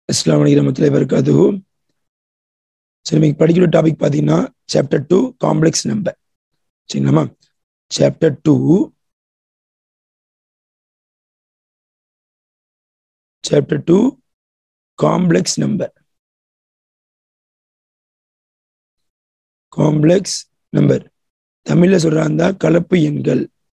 அஸ்லாம் வலைக்கம் வரமத்துல வரகாத்து சரி இன்னைக்கு படிக்கிற டாபிக் பார்த்தீங்கன்னா சாப்டர் டூ காம்ப்ளெக்ஸ் நம்பர் சரிங்களாமா chapter two chapter two complex number complex number தமிழ்ல சொல்றாங்க கலப்பு எண்கள்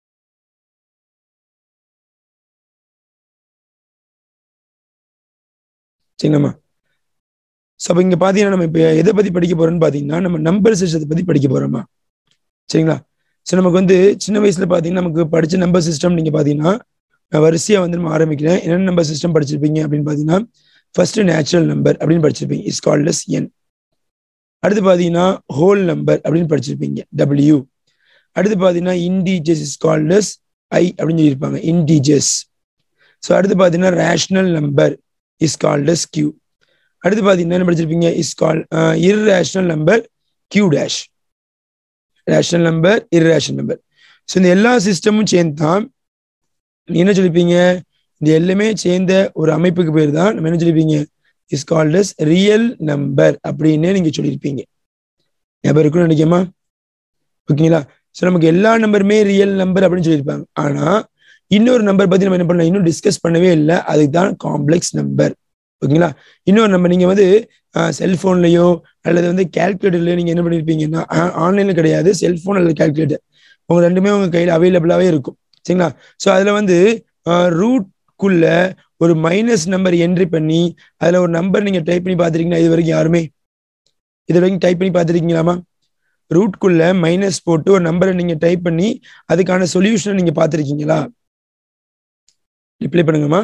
சரிங்களாம்மா ஸோ அப்போ இங்கே பார்த்தீங்கன்னா நம்ம இப்போ எதை பற்றி படிக்க போறோம்னு பார்த்தீங்கன்னா நம்ம நம்பர் சிஸ்டத்தை பற்றி படிக்க போறோமா சரிங்களா ஸோ நமக்கு வந்து சின்ன வயசுல பார்த்தீங்கன்னா நமக்கு படிச்ச நம்பர் சிஸ்டம் நீங்கள் பார்த்தீங்கன்னா நான் வரிசையாக வந்து நம்ம ஆரம்பிக்கிறேன் என்னென்ன நம்பர் சிஸ்டம் படிச்சிருப்பீங்க அப்படின்னு பார்த்தீங்கன்னா ஃபர்ஸ்ட் நேச்சுரல் நம்பர் அப்படின்னு படிச்சிருப்பீங்க இஸ் கால்டஸ் என் அடுத்து பார்த்தீங்கன்னா ஹோல் நம்பர் அப்படின்னு படிச்சிருப்பீங்க டபிள்யூ அடுத்து பார்த்தீங்கன்னா இன்டீஜஸ் இஸ் கால்டஸ் ஐ அப்படின்னு சொல்லியிருப்பாங்க இன்டீஜஸ் ஸோ அடுத்து பார்த்தீங்கன்னா rational number is called as Q அடுத்து பார்த்தீங்கன்னா என்ன படிச்சிருப்பீங்க is call irrational number Q dash rational number irrational number so இந்த எல்லா சிஸ்டமும் சேர்ந்து தான் நீ என்ன சொல்லிப்பீங்க இந்த எல்லாமே சேர்ந்த ஒரு அமைப்புக்கு பேர் தான் நம்ம என்ன சொல்லிப்பீங்க இஸ் கால்டஸ் ரியல் நம்பர் அப்படின்னு நீங்க சொல்லியிருப்பீங்க ஞாபகம் இருக்குன்னு நினைக்கமா ஓகேங்களா ஸோ நமக்கு எல்லா நம்பருமே ரியல் நம்பர் அப்படின்னு சொல்லியிருப்பாங்க ஆனா இன்னொரு நம்பர் பத்தி நம்ம என்ன பண்ணலாம் இன்னும் டிஸ்கஸ் பண்ணவே இல்லை அதுக்கு தான் காம்ப்ளெக்ஸ் நம்பர் ஓகேங்களா இன்னொரு நம்ம நீங்க வந்து செல்போன்லயோ அல்லது வந்து கேல்குலேட்டர்லயோ நீங்க என்ன பண்ணிருப்பீங்கன்னா ஆன்லைன்ல கிடையாது செல்போன் அல்லது கேல்குலேட்டர் உங்க ரெண்டுமே உங்க கையில அவைலபிளாவே இருக்கும் சரிங்களா ஸோ அதுல வந்து ரூட்குள்ள ஒரு மைனஸ் நம்பர் என்ட்ரி பண்ணி அதுல ஒரு நம்பர் நீங்க டைப் பண்ணி பார்த்துருக்கீங்களா இது வரைக்கும் யாருமே இது வரைக்கும் டைப் பண்ணி பார்த்துருக்கீங்களாமா ரூட்குள்ள மைனஸ் போட்டு ஒரு நம்பரை நீங்க டைப் பண்ணி அதுக்கான சொல்யூஷனை நீங்க பார்த்துருக்கீங்களா ரிப்ளை பண்ணுங்கம்மா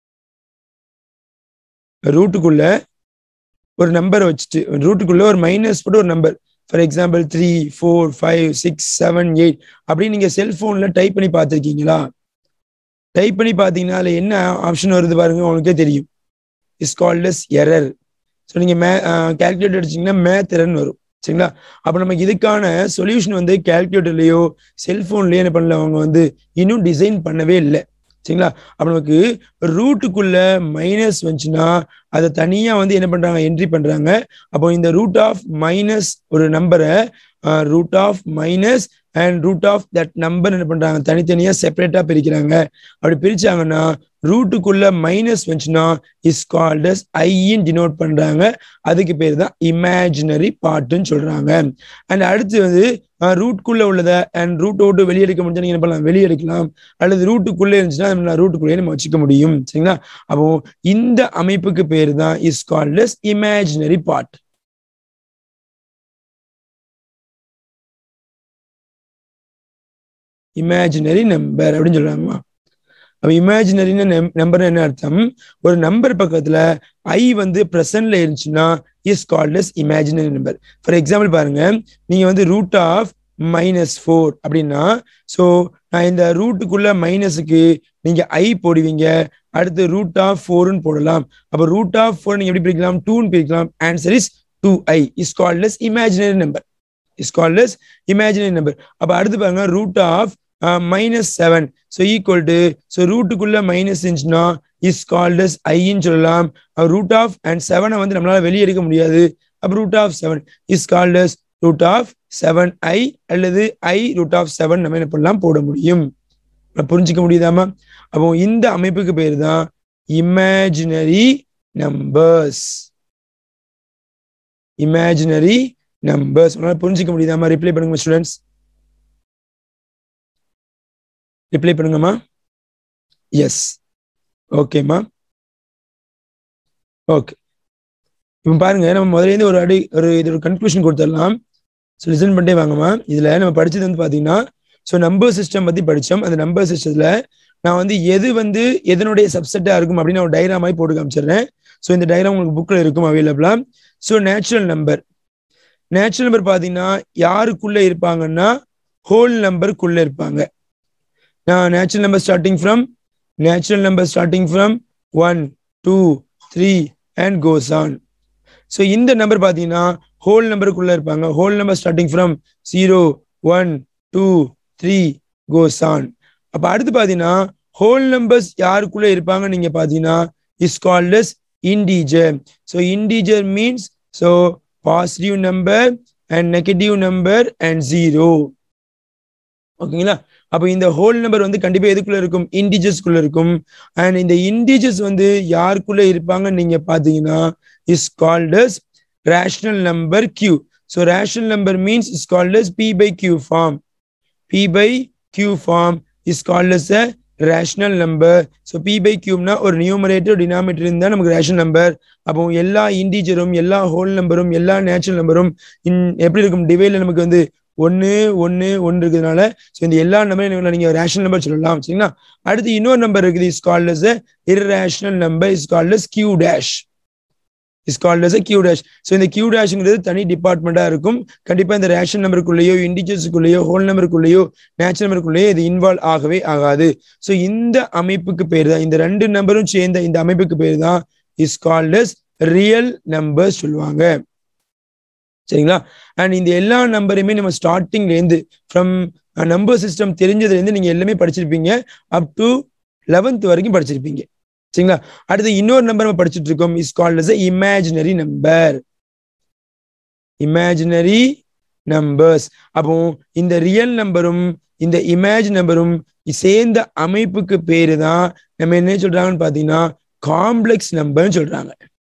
ரூட்டுக்குள்ள ஒரு நம்பரை வச்சுட்டு ரூட்டுக்குள்ள ஒரு மைனஸ் போட்டு ஒரு number for example three four five six seven eight அப்படின்னு நீங்க செல்போன்ல டைப் பண்ணி பார்த்துருக்கீங்களா டைப் பண்ணி பார்த்தீங்கன்னா அதுல என்ன ஆப்ஷன் வருது பாருங்க உங்களுக்கே தெரியும் இஸ் கால்டஸ் எரர் ஸோ நீங்க மே கேல்குலேட்டர் அடிச்சிங்கன்னா மேத் எரர்னு வரும் சரிங்களா அப்போ நமக்கு இதுக்கான சொல்யூஷன் வந்து கேல்குலேட்டர்லயோ செல்போன்லயோ என்ன பண்ணல அவங்க வந்து இன்னும் டிசைன் பண்ணவே இல்லை சரிங்களா அப்போ நமக்கு ரூட்டுக்குள்ள மைனஸ் வந்துச்சுன்னா அதை தனியா வந்து என்ன பண்றாங்க என்ட்ரி பண்றாங்க அப்போ இந்த ரூட் ஆஃப் மைனஸ் ஒரு நம்பரை root of minus and root of that number என்ன பண்றாங்க தனித்தனியா செப்பரேட்டா பிரிக்கிறாங்க அப்படி பிரிச்சாங்கன்னா ரூட்டுக்குள்ள மைனஸ் வந்துச்சுன்னா இஸ் கால்டஸ் ஐன்னு டினோட் பண்றாங்க அதுக்கு பேர் தான் இமேஜினரி பார்ட்டுன்னு சொல்றாங்க அண்ட் அடுத்து வந்து ரூட்குள்ள உள்ளதை அண்ட் ரூட் விட்டு வெளியெடுக்க முடிஞ்சா நீங்க என்ன பண்ணலாம் வெளியெடுக்கலாம் அல்லது ரூட்டுக்குள்ளே இருந்துச்சுன்னா ரூட்டுக்குள்ளேயே நம்ம வச்சுக்க முடியும் சரிங்களா அப்போ இந்த அமைப்புக்கு பேர் தான் is called as imaginary part imaginary number அப்படின்னு சொல்றாங்கம்மா அப்ப இமேஜினரின்னு நம்பர் என்ன அர்த்தம் ஒரு நம்பர் பக்கத்துல ஐ வந்து பிரசன்ட்ல இருந்துச்சுன்னா is called imaginary number for example பாருங்க நீங்க வந்து ரூட் ஆஃப் மைனஸ் ஃபோர் அப்படின்னா ஸோ நான் இந்த ரூட்டுக்குள்ள மைனஸுக்கு நீங்க ஐ போடுவீங்க அடுத்து ரூட் ஆஃப் ஃபோர்னு போடலாம் அப்போ ரூட் ஆஃப் ஃபோர் நீங்க எப்படி பிரிக்கலாம் டூன்னு பிரிக்கலாம் answer is two i is called imaginary number is called imaginary number அப்போ அடுத்து பாருங்க root of minus seven so equal to so ரூட்டுக்குள்ள மைனஸ் இருந்துச்சுன்னா இஸ் கால்டஸ் ஐன்னு சொல்லலாம் ரூட் ஆஃப் அண்ட் செவனை வந்து நம்மளால வெளியே எடுக்க முடியாது அப்போ root of seven is called as root of seven i அல்லது ஐ ரூட் ஆஃப் செவன் நம்ம என்ன பண்ணலாம் போட முடியும் புரிஞ்சுக்க முடியுதாமா அப்போ இந்த அமைப்புக்கு பேர் தான் இமேஜினரி நம்பர்ஸ் இமேஜினரி நம்பர்ஸ் புரிஞ்சுக்க முடியுதாமா ரிப்ளை பண்ணுங்க ஸ்டூடெண்ட்ஸ் ரிப்ளை பண்ணுங்கம்மா எஸ் ஓகேம்மா ஓகே இப்போ பாருங்க நம்ம முதலேருந்து ஒரு அடி ஒரு இது ஒரு கன்க்ளூஷன் கொடுத்துடலாம் ஸோ லிசன் பண்ணிட்டே வாங்கம்மா இதில் நம்ம படிச்சது வந்து பார்த்தீங்கன்னா ஸோ நம்பர் சிஸ்டம் பற்றி படித்தோம் அந்த நம்பர் சிஸ்டத்தில் நான் வந்து எது வந்து எதனுடைய சப்செட்டாக இருக்கும் அப்படின்னு ஒரு டைரா மாதிரி போட்டு காமிச்சிடுறேன் ஸோ இந்த டைரா உங்களுக்கு புக்கில் இருக்கும் அவைலபிளா so natural number natural number பார்த்தீங்கன்னா யாருக்குள்ள இருப்பாங்கன்னா ஹோல் நம்பருக்குள்ள இருப்பாங்க Now, natural number starting from natural number starting from 1, 2, 3 and goes on. So இந்த நம்பர் பார்த்தீங்கன்னா ஹோல் நம்பருக்குள்ள இருப்பாங்க whole number starting from zero one two three goes on அப்போ அடுத்து பார்த்தீங்கன்னா ஹோல் நம்பர்ஸ் யாருக்குள்ள இருப்பாங்க நீங்க பார்த்தீங்கன்னா is called as integer so integer means so positive number and negative number and zero ஓகேங்களா அப்போ இந்த ஹோல் நம்பர் வந்து கண்டிப்பா எதுக்குள்ள இருக்கும் இன்டிஜர்ஸ்குள்ள இருக்கும் அண்ட் இந்த இன்டிஜர்ஸ் வந்து யாருக்குள்ள இருப்பாங்கன்னு நீங்க பாத்தீங்கன்னா is called as rational number Q so rational number means is called as P by Q form P by Q form is called as a rational number so P by கியூப்னா ஒரு numerator denominator இருந்தால் நமக்கு rational number அப்போ எல்லா இன்டீஜரும் எல்லா whole நம்பரும் எல்லா natural நம்பரும் இன் எப்படி இருக்கும் டிவைட்ல நமக்கு வந்து ஒன்று ஒன்று ஒன்று இருக்கிறதுனால ஸோ இந்த எல்லா நம்பரையும் நீங்க ரேஷனல் நம்பர் சொல்லலாம் சரிங்களா அடுத்து இன்னொரு நம்பர் இருக்குது is called as irrational number is called as Q dash is called as Q dash so இந்த கியூ டேஷ்ங்கிறது தனி டிபார்ட்மெண்ட்டாக இருக்கும் கண்டிப்பாக இந்த ரேஷன் நம்பருக்குள்ளேயோ இண்டிஜர்ஸுக்குள்ளேயோ ஹோல் நம்பருக்குள்ளேயோ நேச்சுரல் நம்பருக்குள்ளேயோ இது இன்வால்வ் ஆகவே ஆகாது ஸோ இந்த அமைப்புக்கு பேர் தான் இந்த ரெண்டு நம்பரும் சேர்ந்த இந்த அமைப்புக்கு பேர் தான் is called as real number சொல்லுவாங்க சரிங்களா அண்ட் இந்த எல்லா நம்பரையுமே நம்ம ஸ்டார்டிங்ல இருந்து ஃப்ரம் நம்பர் சிஸ்டம் தெரிஞ்சதுல இருந்து நீங்க எல்லாமே படிச்சிருப்பீங்க அப் டு லெவன்த் வரைக்கும் படிச்சிருப்பீங்க சரிங்களா அடுத்து இன்னொரு நம்பர் நம்ம படிச்சுட்டு இருக்கோம் is called as imaginary number imaginary numbers அப்போ இந்த ரியல் நம்பரும் இந்த இமேஜ் நம்பரும் சேர்ந்த அமைப்புக்கு பேரு தான் நம்ம என்ன சொல்றாங்கன்னு பாத்தீங்கன்னா காம்ப்ளெக்ஸ் நம்பர்னு சொல்றாங்க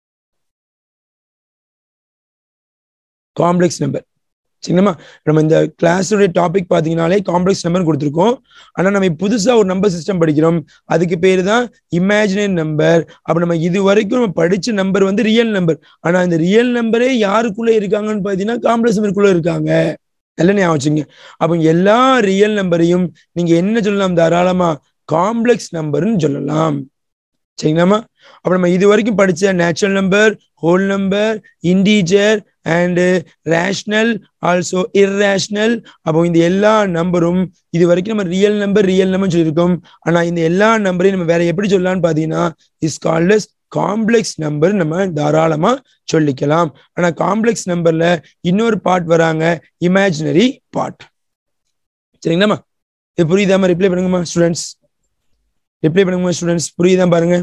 காம்ப்ளெக்ஸ் நம்பர் சரிங்களா நம்ம இந்த கிளாஸோடைய டாபிக் பார்த்தீங்கனாலே காம்ப்ளெக்ஸ் நம்பர் கொடுத்துருக்கோம் ஆனால் நம்ம புதுசாக ஒரு நம்பர் சிஸ்டம் படிக்கிறோம் அதுக்கு பேர் தான் இமேஜினரி நம்பர் அப்போ நம்ம இது வரைக்கும் நம்ம படிச்ச நம்பர் வந்து ரியல் நம்பர் ஆனால் இந்த ரியல் நம்பரே யாருக்குள்ள இருக்காங்கன்னு பார்த்தீங்கன்னா காம்ப்ளெக்ஸ் நம்பருக்குள்ள இருக்காங்க எல்லாம் ஞாபகம் வச்சுங்க அப்போ எல்லா ரியல் நம்பரையும் நீங்க என்ன சொல்லலாம் தாராளமா காம்ப்ளெக்ஸ் நம்பர்னு சொல்லலாம் சரிங்களாமா அப்ப நம்ம இது வரைக்கும் படிச்ச natural number whole number integer and rational also irrational அப்போ இந்த எல்லா நம்பரும் இது வரைக்கும் நம்ம ரியல் நம்பர் ரியல் நம்பர் சொல்லியிருக்கோம் ஆனா இந்த எல்லா நம்பரையும் நம்ம வேற எப்படி சொல்லலாம்னு பாத்தீங்கன்னா இஸ் கால்ட் காம்ப்ளெக்ஸ் நம்பர் நம்ம தாராளமா சொல்லிக்கலாம் ஆனா காம்ப்ளெக்ஸ் நம்பர்ல இன்னொரு பார்ட் வராங்க இமேஜினரி பார்ட் சரிங்களாமா இது புரியுதாமா ரிப்ளை பண்ணுங்கம்மா ஸ்டூடெண்ட்ஸ் ரிப்ளை பண்ணுங்கம்மா ஸ்டூடெண்ட்ஸ் புரியுதா பாருங்க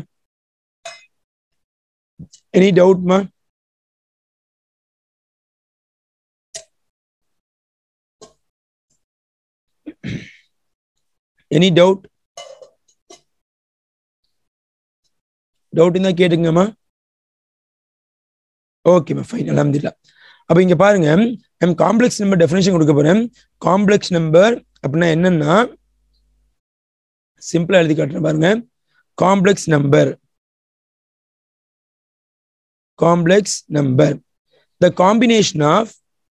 எனி டவுட்மா எனி டவுட் டவுட் இருந்தா கேட்டுங்கம்மா ஓகேம்மா ஃபைன் அலமதுல்லா அப்ப இங்க பாருங்க நம்ம காம்ப்ளெக்ஸ் நம்பர் டெஃபினேஷன் கொடுக்க போறேன் காம்ப்ளெக்ஸ் நம்பர் அப்படின்னா என்னன்னா சிம்பிளா எழுதி காட்டுறேன் பாருங்க complex number complex number the combination of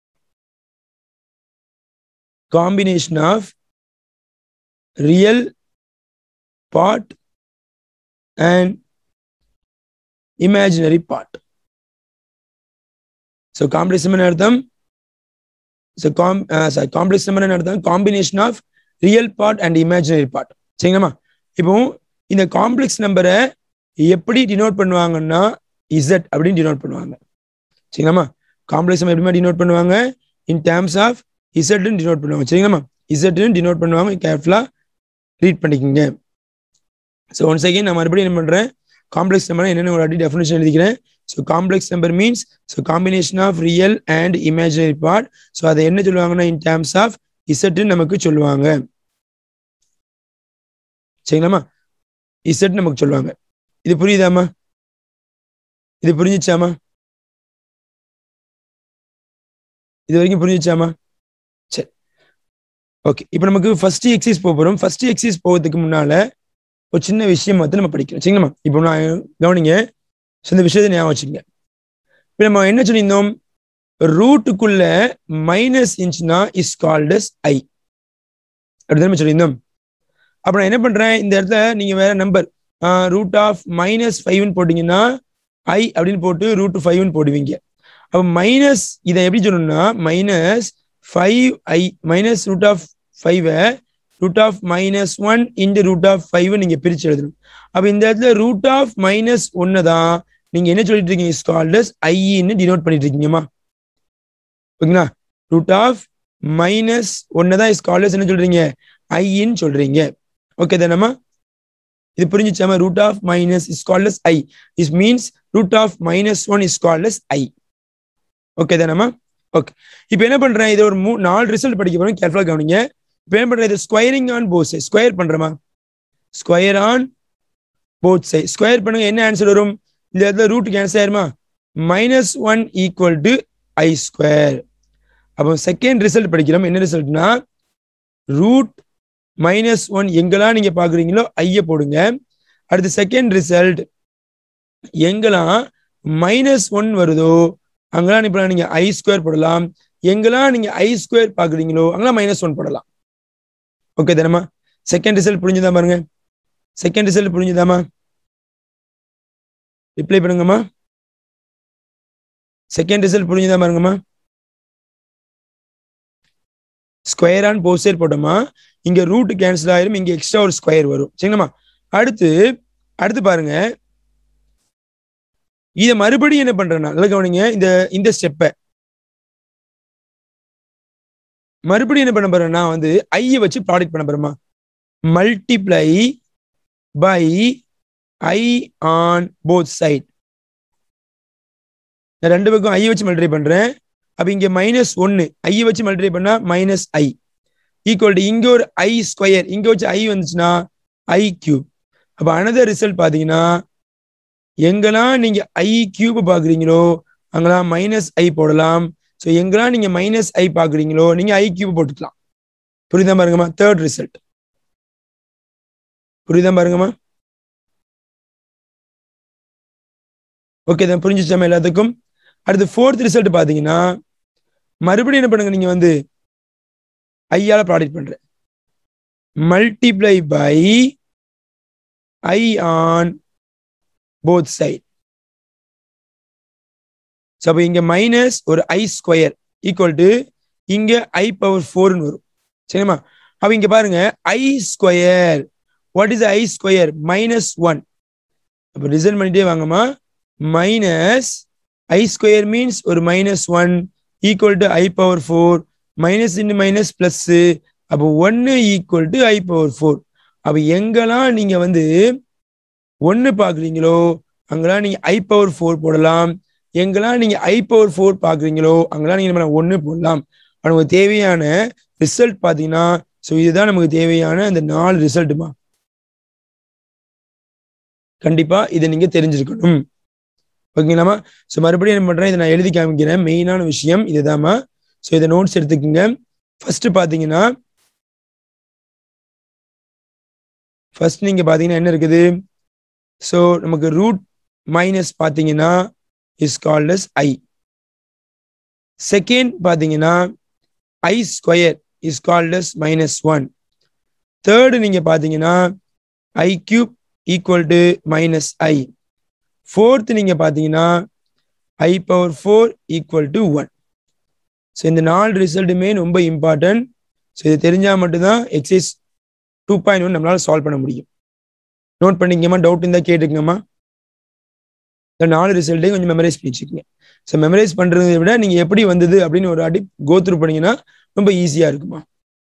combination of real part and imaginary part so complex number அர்த்தம் so com uh, sorry complex number அர்த்தம் combination of real part and imaginary part சரிங்களா இப்போ இந்த காம்ப்ளெக்ஸ் நம்பரை எப்படி denote பண்ணுவாங்கன்னா Z அப்படின்னு denote பண்ணுவாங்க சரிங்களாமா காம்ப்ளெக்ஸ் நம்பர் எப்படிமா டினோட் பண்ணுவாங்க இன் டேர்ம்ஸ் ஆஃப் இசட்னு டினோட் பண்ணுவாங்க சரிங்களாமா இசட்னு டினோட் பண்ணுவாங்க கேர்ஃபுல்லா ரீட் பண்ணிக்கோங்க ஸோ ஒன் செகண்ட் நான் மறுபடியும் என்ன பண்றேன் காம்ப்ளெக்ஸ் நம்பர் என்னென்ன ஒரு அடி டெஃபினேஷன் எழுதிக்கிறேன் so complex number means so combination of real and imaginary part so அதை என்ன சொல்லுவாங்கன்னா இன் டேர்ம்ஸ் ஆஃப் இசட்னு நமக்கு சொல்லுவாங்க சரிங்களாமா இசட் நமக்கு சொல்லுவாங்க இது புரியுதாமா இது புரிஞ்சிச்சாமா இது வரைக்கும் புரிஞ்சிச்சாமா சரி ஓகே இப்போ நமக்கு ஃபர்ஸ்ட் எக்ஸைஸ் போக போறோம் ஃபர்ஸ்ட் எக்ஸைஸ் போகிறதுக்கு முன்னால ஒரு சின்ன விஷயம் வந்து நம்ம படிக்கிறோம் சரிங்களா இப்போ நான் கவனிங்க ஸோ இந்த விஷயத்தை ஞாபகம் வச்சுங்க இப்போ நம்ம என்ன சொல்லியிருந்தோம் ரூட்டுக்குள்ள மைனஸ் இன்ச்னா இஸ் கால்டஸ் ஐ அப்படி நம்ம சொல்லியிருந்தோம் அப்போ நான் என்ன பண்றேன் இந்த இடத்துல நீங்க வேற நம்பர் ரூட் ஆஃப் மைனஸ் ஃபைவ்னு போட்டீங்கன்னா ஐ அப்படின்னு போட்டு ரூட் ஃபைவ்னு போடுவீங்க அப்போ மைனஸ் இதை எப்படி சொல்லணும்னா minus five i minus root of five root of minus one into root of five நீங்க பிரிச்சு எழுதணும் அப்போ இந்த இடத்துல ரூட் ஆஃப் மைனஸ் ஒன்னு தான் நீங்க என்ன சொல்லிட்டு இருக்கீங்க ஸ்கால்டஸ் ஐன்னு டினோட் பண்ணிட்டு இருக்கீங்கம்மா ஓகேங்களா ரூட் ஆஃப் மைனஸ் ஒன்னு தான் ஸ்காலர்ஸ் என்ன சொல்றீங்க ஐன்னு சொல்றீங்க ஓகே தானம்மா இது புரிஞ்சுச்சாமா root of minus is called i is means root of minus one is called i okay தானம்மா ஓகே இப்போ என்ன பண்றேன் இது ஒரு மூ நாலு ரிசல்ட் படிக்க போறோம் கேர்ஃபுல்லாக கவனிங்க இப்போ என்ன பண்றேன் இது squaring on both side square பண்றேமா square on both side square பண்ணுங்க என்ன ஆன்சர் வரும் இந்த இடத்துல ரூட் கேன்சல் ஆயிருமா minus one equal to i square அப்போ செகண்ட் ரிசல்ட் படிக்கிறோம் என்ன ரிசல்ட்னா ரூட் மைனஸ் ஒன் எங்கெல்லாம் நீங்க பாக்குறீங்களோ ஐய போடுங்க அடுத்து செகண்ட் ரிசல்ட் எங்கெல்லாம் மைனஸ் ஒன் வருதோ அங்கெல்லாம் இப்ப நீங்க ஐ ஸ்கொயர் போடலாம் எங்கெல்லாம் நீங்க ஐ ஸ்கொயர் பாக்குறீங்களோ அங்கெல்லாம் மைனஸ் ஒன் போடலாம் ஓகே தானம்மா செகண்ட் ரிசல்ட் புரிஞ்சுதா பாருங்க செகண்ட் ரிசல்ட் புரிஞ்சுதாமா ரிப்ளை பண்ணுங்கம்மா செகண்ட் ரிசல்ட் புரிஞ்சுதா பாருங்கம்மா ஸ்கொயர் ஆன் போஸ்ட் சைட் போட்டோமா இங்க ரூட் கேன்சல் ஆயிரும் இங்க எக்ஸ்ட்ரா ஒரு ஸ்கொயர் வரும் சரிங்களா அடுத்து அடுத்து பாருங்க இத மறுபடியும் என்ன பண்றேன்னா நல்லா கவனிங்க இந்த இந்த ஸ்டெப்பை மறுபடியும் என்ன பண்ண போறேன்னா வந்து ஐய வச்சு ப்ராடக்ட் பண்ண போறேமா multiply by i on both side நான் ரெண்டு பக்கம் ஐ வச்சு மல்டிப்ளை பண்றேன் அப்ப இங்க மைனஸ் ஒன்னு ஐ வச்சு மல்டிப்ளை பண்ணா மைனஸ் ஐ ஈக்குவல் டு இங்க ஒரு ஐ ஸ்கொயர் இங்க வச்சு ஐ வந்துச்சுன்னா ஐ கியூப் அப்ப அனதர் ரிசல்ட் பாத்தீங்கன்னா எங்கெல்லாம் நீங்க ஐ கியூப் பாக்குறீங்களோ அங்கெல்லாம் மைனஸ் ஐ போடலாம் ஸோ எங்கெல்லாம் நீங்க மைனஸ் ஐ பாக்குறீங்களோ நீங்க ஐ கியூப் போட்டுக்கலாம் புரியுதா பாருங்கம்மா தேர்ட் ரிசல்ட் புரியுதா பாருங்கம்மா ஓகே தான் புரிஞ்சிச்சாமா எல்லாத்துக்கும் அடுத்து ஃபோர்த் ரிசல்ட் பாத்தீங்கன்னா மறுபடியும் என்ன பண்ணுங்க நீங்க வந்து ஐயால ப்ராடக்ட் பண்ற multiply by i on both side so அப்போ இங்க மைனஸ் ஒரு ஐ ஸ்கொயர் ஈக்குவல் டு இங்க ஐ பவர் ஃபோர்னு வரும் சரிம்மா அப்ப இங்க பாருங்க i square what is i square minus one அப்போ ரிசல்ட் பண்ணிட்டே வாங்கம்மா மைனஸ் ஐ ஸ்கொயர் மீன்ஸ் ஒரு minus one equal to i power four minus into minus plus அப்போ ஒன்னு equal to i power four அப்போ எங்கெல்லாம் நீங்க வந்து ஒன்னு பாக்குறீங்களோ அங்கெல்லாம் நீங்க ஐ பவர் ஃபோர் போடலாம் எங்கெல்லாம் நீங்க ஐ பவர் ஃபோர் பாக்குறீங்களோ அங்கெல்லாம் நீங்க நம்ம ஒன்னு போடலாம் நமக்கு தேவையான ரிசல்ட் பாத்தீங்கன்னா ஸோ இதுதான் நமக்கு தேவையான அந்த நாலு ரிசல்ட்டுமா கண்டிப்பா இதை நீங்க தெரிஞ்சிருக்கணும் ஓகேங்களாமா ஸோ மறுபடியும் என்ன பண்றேன் இதை நான் எழுதி காமிக்கிறேன் மெயினான விஷயம் இதுதாம்மா ஸோ இதை நோட்ஸ் எடுத்துக்கோங்க ஃபர்ஸ்ட் பாத்தீங்கன்னா ஃபர்ஸ்ட் நீங்க பாத்தீங்கன்னா என்ன இருக்குது ஸோ நமக்கு ரூட் மைனஸ் பாத்தீங்கன்னா is called as i second பாத்தீங்கன்னா i square is called as minus one third நீங்க பாத்தீங்கன்னா i cube equal to minus i fourth நீங்க பாத்தீங்கன்னா i power four equal to one so இந்த நாலு ரிசல்ட்டுமே ரொம்ப இம்பார்ட்டன்ட் ஸோ இது தெரிஞ்சா மட்டும்தான் எக்ஸைஸ் டூ பாயிண்ட் ஒன் நம்மளால சால்வ் பண்ண முடியும் நோட் பண்ணிக்கங்கம்மா டவுட் இருந்தால் கேட்டுக்கங்கம்மா இந்த நாலு ரிசல்ட்டையும் கொஞ்சம் மெமரைஸ் பண்ணி வச்சுக்கோங்க ஸோ மெமரைஸ் பண்றதை விட நீங்க எப்படி வந்தது அப்படின்னு ஒரு வாட்டி கோ த்ரூ பண்ணீங்கன்னா ரொம்ப ஈஸியா இருக்குமா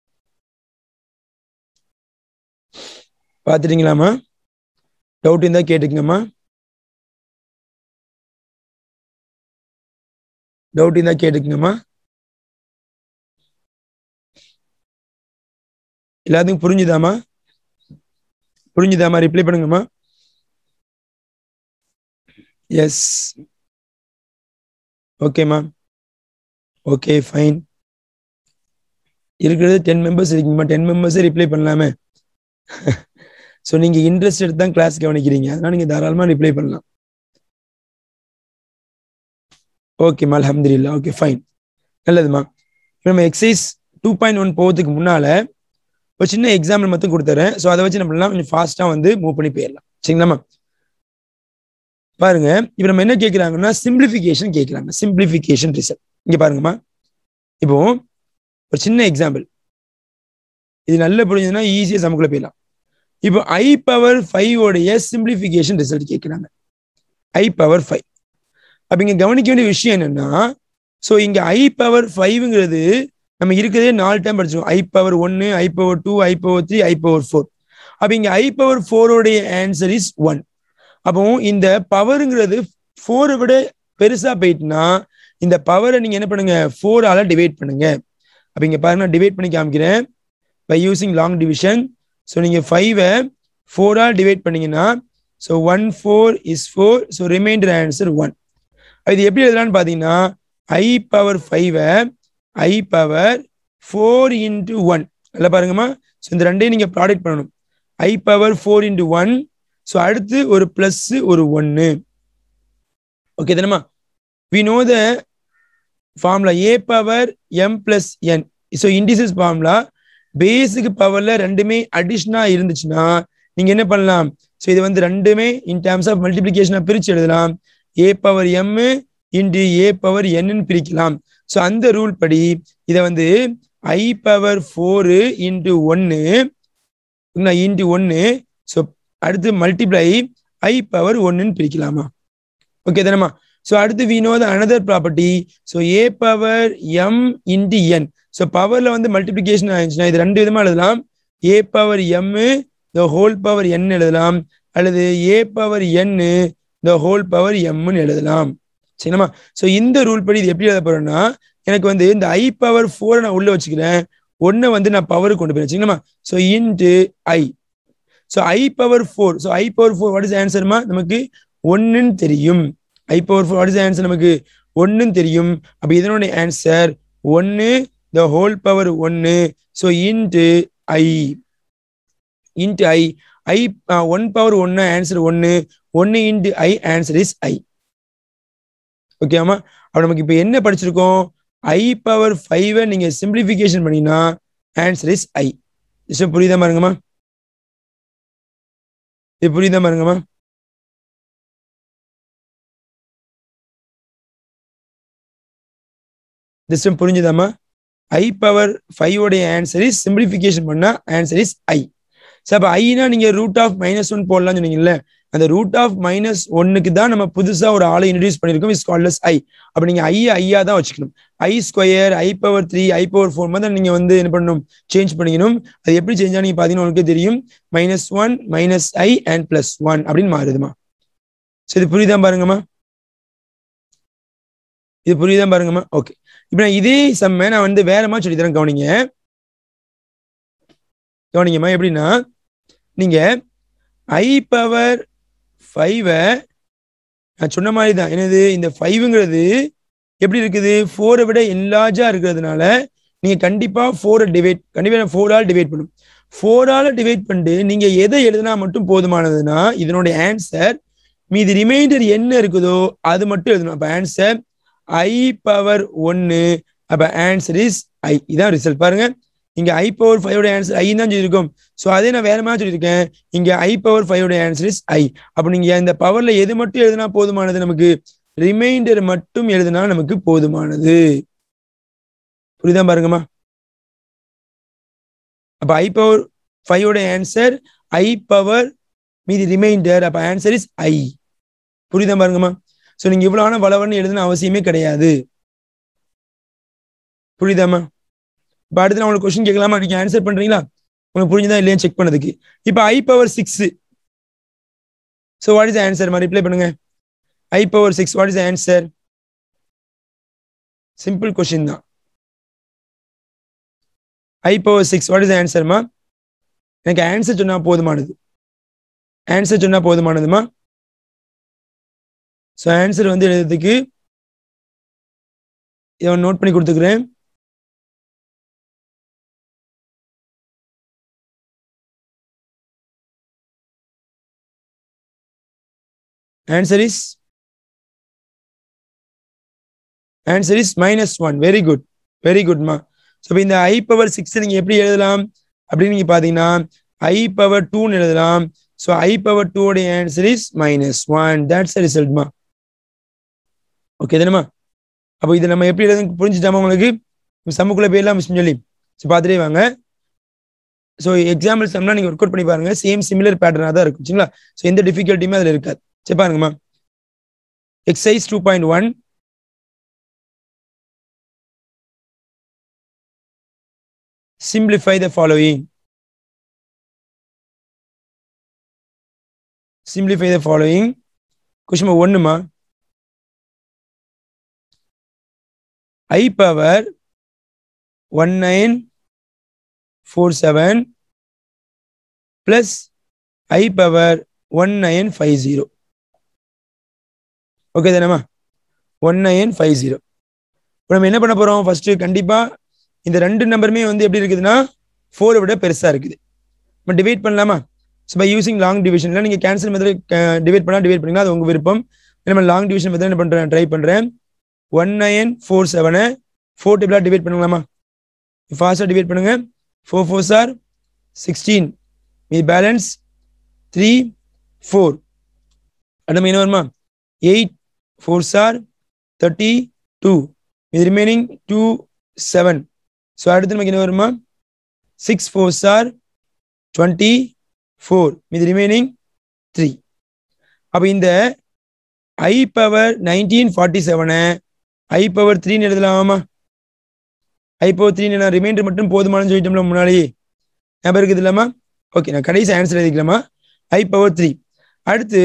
பார்த்துட்டீங்களாம்மா டவுட் இருந்தா கேட்டுக்கங்கம்மா டவுட் இருந்தா கேட்டுக்கங்கம்மா எல்லாத்துக்கும் புரிஞ்சுதாமா புரிஞ்சுதாமா ரிப்ளை பண்ணுங்கம்மா எஸ் ஓகேம்மா ஓகே ஃபைன் இருக்கிறது டென் மெம்பர்ஸ் இருக்கீங்கம்மா டென் மெம்பர்ஸே ரிப்ளை பண்ணலாமே ஸோ நீங்க இன்ட்ரெஸ்ட் எடுத்து தான் கிளாஸ் கவனிக்கிறீங்க அதனால நீங்க தாராளமா ரிப்ளை பண்ணலாம் ஓகேம்மா அலமதுல்லா ஓகே ஃபைன் நல்லதுமா நம்ம எக்ஸசைஸ் டூ பாயிண்ட் ஒன் போகிறதுக்கு முன்னால ஒரு சின்ன எக்ஸாம்பிள் மட்டும் கொடுத்துறேன் ஸோ அதை வச்சு நம்ம பண்ணலாம் கொஞ்சம் ஃபாஸ்ட்டாக வந்து மூவ் பண்ணி போயிடலாம் சரிங்களாம்மா பாருங்க இப்போ நம்ம என்ன கேட்குறாங்கன்னா சிம்பிளிஃபிகேஷன் கேட்குறாங்க சிம்பிளிஃபிகேஷன் ரிசல்ட் இங்கே பாருங்கம்மா இப்போ ஒரு சின்ன எக்ஸாம்பிள் இது நல்ல புரிஞ்சதுன்னா ஈஸியாக சமக்குள்ள போயிடலாம் இப்போ ஐ பவர் ஃபைவ் உடைய சிம்பிளிஃபிகேஷன் ரிசல்ட் கேட்குறாங்க ஐ பவர் ஃபைவ் அப்ப இங்க கவனிக்க வேண்டிய விஷயம் என்னன்னா ஸோ இங்க ஐ பவர் ஃபைவ்ங்கிறது நம்ம இருக்கிறதே நாலு டைம் படிச்சோம் ஐ பவர் ஒன்னு i power two i power three i power four அப்ப இங்க ஐ பவர் ஃபோரோடைய ஆன்சர் இஸ் ஒன் அப்போ இந்த பவருங்கிறது ஃபோரை விட பெருசா போயிட்டுனா இந்த பவரை நீங்க என்ன பண்ணுங்க ஃபோரால டிவைட் பண்ணுங்க அப்ப இங்க பாருங்க டிவைட் பண்ணி காமிக்கிறேன் by using long division so நீங்க ஃபைவை ஃபோரால் டிவைட் பண்ணீங்கன்னா so one four is four so remainder answer one இது எப்படி எழுதலாம்னு பார்த்தீங்கன்னா ஐ பவர் ஃபைவை i power four into one நல்லா பாருங்கம்மா ஸோ இந்த ரெண்டையும் நீங்க ப்ராடக்ட் பண்ணணும் i power four into one so அடுத்து ஒரு பிளஸ் ஒரு ஒன்று ஓகே தானம்மா we know the formula A power M plus N so indices formula பேஸுக்கு பவர்ல ரெண்டுமே அடிஷனா இருந்துச்சுன்னா நீங்க என்ன பண்ணலாம் ஸோ இது வந்து ரெண்டுமே இன் டேர்ம்ஸ் ஆஃப் மல்டிபிளிகேஷனா பிரிச்சு எழுதலாம் A power M into A power என்னன்னு பிரிக்கலாம் ஸோ அந்த ரூல் படி இதை வந்து ஐ பவர் ஃபோரு இன்டு ஒன்னு இன்டு ஒன்னு ஸோ அடுத்து மல்டிப்ளை ஐ பவர் ஒன்னுன்னு பிரிக்கலாமா ஓகே தானேமா ஸோ அடுத்து we know the another property so A power M into N so பவர்ல வந்து மல்டிபிளிகேஷன் ஆயிடுச்சுன்னா இது ரெண்டு விதமா எழுதலாம் A power M the whole power N எழுதலாம் அல்லது A power N the whole power எம்னு எழுதலாம் சரிங்களா ஸோ இந்த ரூல் படி இது எப்படி எழுத போறேன்னா எனக்கு வந்து இந்த ஐ பவர் ஃபோரை நான் உள்ள வச்சுக்கிறேன் ஒன்னை வந்து நான் பவர் கொண்டு போயிருக்கேன் சரிங்களா so into i so i power four so i power four what is ஆன்சர்மா நமக்கு ஒன்னுன்னு தெரியும் i power four what is answer நமக்கு ஒன்னுன்னு தெரியும் அப்போ இதனுடைய ஆன்சர் ஒன்னு த ஹோல் பவர் ஒன்னு so into i into i i one power ஒன்னு ஆன்சர் ஒன்னு ஒன்னு into i answer is i ஓகேமா அப்ப நமக்கு இப்போ என்ன படிச்சிருக்கோம் ஐ பவர் ஃபைவ நீங்க சிம்பிளிஃபிகேஷன் பண்ணீங்கன்னா ஆன்சர் இஸ் ஐ விஷயம் புரியுதா பாருங்கம்மா இது புரியுதா பாருங்கம்மா சிஸ்டம் புரிஞ்சுதாம்மா ஐ பவர் ஃபைவ் உடைய ஆன்சர் இஸ் சிம்பிளிஃபிகேஷன் பண்ணா ஆன்சர் இஸ் ஐ சார் அப்போ ஐனா நீங்க ரூட் ஆஃப் மைனஸ் ஒன் போடலாம்னு சொன்னீங்கல்ல அந்த ரூட் ஆஃப் மைனஸ் ஒன்னுக்கு தான் நம்ம புதுசா ஒரு ஆளை இன்ட்ரடியூஸ் பண்ணிருக்கோம் இஸ் கால்டஸ் ஐ அப்ப நீங்க ஐ ஐயா தான் வச்சுக்கணும் i square i power three i power four மாதிரி நீங்க வந்து என்ன பண்ணணும் சேஞ்ச் பண்ணிக்கணும் அது எப்படி சேஞ்ச் நீங்க பாத்தீங்கன்னா உனக்கு தெரியும் minus one minus i and plus one அப்படின்னு மாறுதுமா சரி இது புரியுதா பாருங்கம்மா இது புரியுதா பாருங்கம்மா ஓகே இப்ப நான் இதே செம்ம நான் வந்து வேற மாதிரி சொல்லி தரேன் கவனிங்க கவனிங்கம்மா எப்படின்னா நீங்க ஐ பவர் ஃபைவை நான் சொன்ன மாதிரி தான் என்னது இந்த ஃபைவுங்கிறது எப்படி இருக்குது ஃபோரை விட என்லார்ஜா இருக்கிறதுனால நீங்க கண்டிப்பா ஃபோரை டிவைட் கண்டிப்பா ஃபோரால் டிவைட் பண்ணும் ஃபோரால டிவைட் பண்ணிட்டு நீங்க எதை எழுதினா மட்டும் போதுமானதுன்னா இதனுடைய ஆன்சர் மீதி ரிமைண்டர் என்ன இருக்குதோ அது மட்டும் எழுதணும் அப்ப ஆன்சர் ஐ பவர் ஒன்னு அப்ப ஆன்சர் இஸ் ஐ இதான் ரிசல்ட் பாருங்க இங்க ஐ பவர் ஃபைவோட ஆன்சர் ஐ தான் சொல்லியிருக்கோம் ஸோ அதே நான் வேற மாதிரி சொல்லியிருக்கேன் இங்க ஐ பவர் ஃபைவோட ஆன்சர் இஸ் ஐ அப்ப நீங்க இந்த பவர்ல எது மட்டும் எழுதினா போதுமானது நமக்கு ரிமைண்டர் மட்டும் எழுதினா நமக்கு போதுமானது புரியுதா பாருங்கம்மா அப்ப ஐ பவர் ஃபைவோட ஆன்சர் ஐ பவர் மீதி ரிமைண்டர் அப்ப ஆன்சர் இஸ் ஐ புரியுதா பாருங்கம்மா ஸோ நீங்க இவ்வளவு வளவன்னு எழுதுன அவசியமே கிடையாது புரியுதாம்மா இப்போ அடுத்து நான் உங்களுக்கு கொஸ்டின் கேட்கலாமா நீங்க ஆன்சர் பண்றீங்களா உங்களுக்கு புரிஞ்சுதா இல்லையா செக் பண்ணதுக்கு இப்போ i power six so what is answer மாதிரி ரிப்ளை பண்ணுங்க i power six what is answer simple question தான் i power six what is ஆன்சர்மா எனக்கு ஆன்சர் சொன்னா போதுமானது ஆன்சர் சொன்னா போதுமானதுமா ஸோ ஆன்சர் வந்து எழுதுறதுக்கு இதை நோட் பண்ணி கொடுத்துக்கிறேன் answer is answer is minus one very good very குட்மா ஸோ இப்போ இந்த ஐ பவர் சிக்ஸ் நீங்க எப்படி எழுதலாம் அப்படின்னு நீங்க பாத்தீங்கன்னா ஐ பவர் டூன்னு எழுதலாம் ஸோ ஐ பவர் டூ உடைய answer is minus one that's ரிசல்ட்மா ஓகே தானேமா அப்போ இதை நம்ம எப்படி எழுத புரிஞ்சுட்டாமா உங்களுக்கு சம்முக்குள்ள போயிடலாம் மிஸ் சொல்லி ஸோ பார்த்துட்டே வாங்க ஸோ எக்ஸாம்பிள் சம்னா நீங்க ஒர்க் அவுட் பண்ணி பாருங்க சேம் சிமிலர் பேட்டர்னாக தான் இருக்கும் சரிங்களா ஸோ எந்த டிஃபிகல்ட்டியுமே அதில் இருக்காது சரி பாருங்கம்மா exercise two point one simplify the following simplify the following question ஒண்ணுமா i power one nine four seven plus i power one nine five zero okay தானேம்மா ஒன் நைன் ஃபைவ் ஜீரோ இப்போ நம்ம என்ன பண்ண போகிறோம் ஃபஸ்ட்டு கண்டிப்பாக இந்த ரெண்டு நம்பருமே வந்து எப்படி இருக்குதுன்னா ஃபோரை விட பெருசாக இருக்குது நம்ம டிவைட் பண்ணலாமா ஸோ பை யூசிங் லாங் டிவிஷனில் நீங்கள் கேன்சல் மெத்தட் டிவைட் பண்ணால் டிவைட் பண்ணிங்கன்னா அது உங்கள் விருப்பம் நம்ம லாங் டிவிஷன் மெத்தட் என்ன பண்ணுறேன் ட்ரை பண்ணுறேன் ஒன் நைன் ஃபோர் செவனை ஃபோர் டேபிளாக டிவைட் பண்ணலாமா ஃபாஸ்ட்டாக டிவைட் பண்ணுங்க ஃபோர் ஃபோர் சார் சிக்ஸ்டீன் மீ பேலன்ஸ் த்ரீ ஃபோர் அடுத்த என்ன வருமா eight four sir thirty two இது ரிமைனிங் டூ செவன் ஸோ அடுத்து நமக்கு என்ன வருமா six four sir twenty four இது ரிமைனிங் த்ரீ அப்போ இந்த ஐ பவர் நைன்டீன் ஃபார்ட்டி செவனை ஐ பவர் த்ரீன்னு எழுதலாமா ஐ பவர் த்ரீ நான் ரிமைண்டர் மட்டும் போதுமானு சொல்லிட்டோம்ல முன்னாடி ஞாபகம் இருக்குது இல்லாமா ஓகே நான் கடைசி ஆன்சர் எழுதிக்கலாமா ஐ பவர் த்ரீ அடுத்து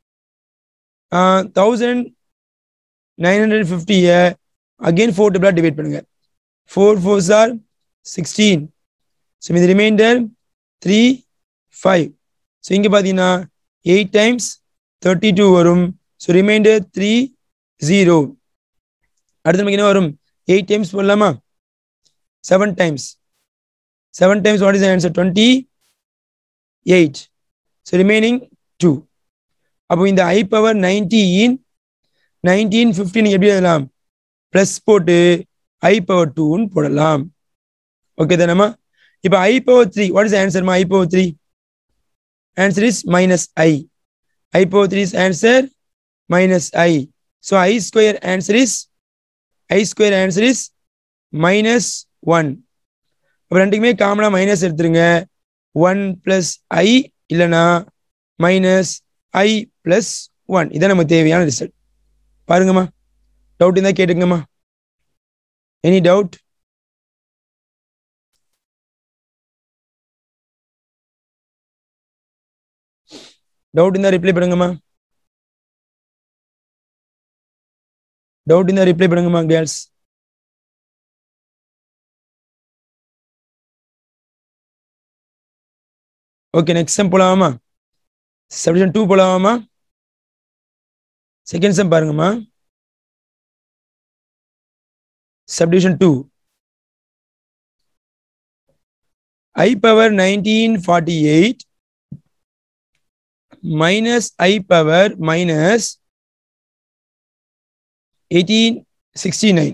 தௌசண்ட் நைன் ஹண்ட்ரட் ஃபிஃப்டியை அகெயின் ஃபோர் டேபிளாக டிவைட் பண்ணுங்க four four sir sixteen so இது ரிமைண்டர் த்ரீ ஃபைவ் ஸோ இங்கே பார்த்தீங்கன்னா எயிட் டைம்ஸ் தேர்ட்டி டூ வரும் ஸோ ரிமைண்டர் த்ரீ ஜீரோ அடுத்து நமக்கு என்ன வரும் எயிட் டைம்ஸ் போடலாமா seven times seven times what is answer twenty eight so remaining two அப்போ இந்த i power nineteen nineteen fifteen எப்படி எழுதலாம் ப்ளஸ் போட்டு ஐ பவர் டூன்னு போடலாம் ஓகே தானேம்மா இப்போ i power three what is ஆன்சர்மா i power three answer is minus i i power three is answer minus i so i square answer is i square answer is minus one அப்போ ரெண்டுக்குமே காமனாக minus எடுத்துருங்க one plus ஐ இல்லைனா minus ஐ plus one இதான் நமக்கு தேவையான result பாருங்கம்மா doubt இருந்தால் கேட்டுங்கம்மா எனி டவுட் டவுட் இருந்தால் ரிப்ளை பண்ணுங்கம்மா டவுட் இருந்தால் ரிப்ளை பண்ணுங்கம்மா கேர்ள்ஸ் ஓகே நெக்ஸ்ட் செம் போலாமா சப்டிஷன் டூ போலாமா செகண்ட் செம் பாருங்கம்மா submission two i power nineteen forty eight minus i power minus eighteen sixty nine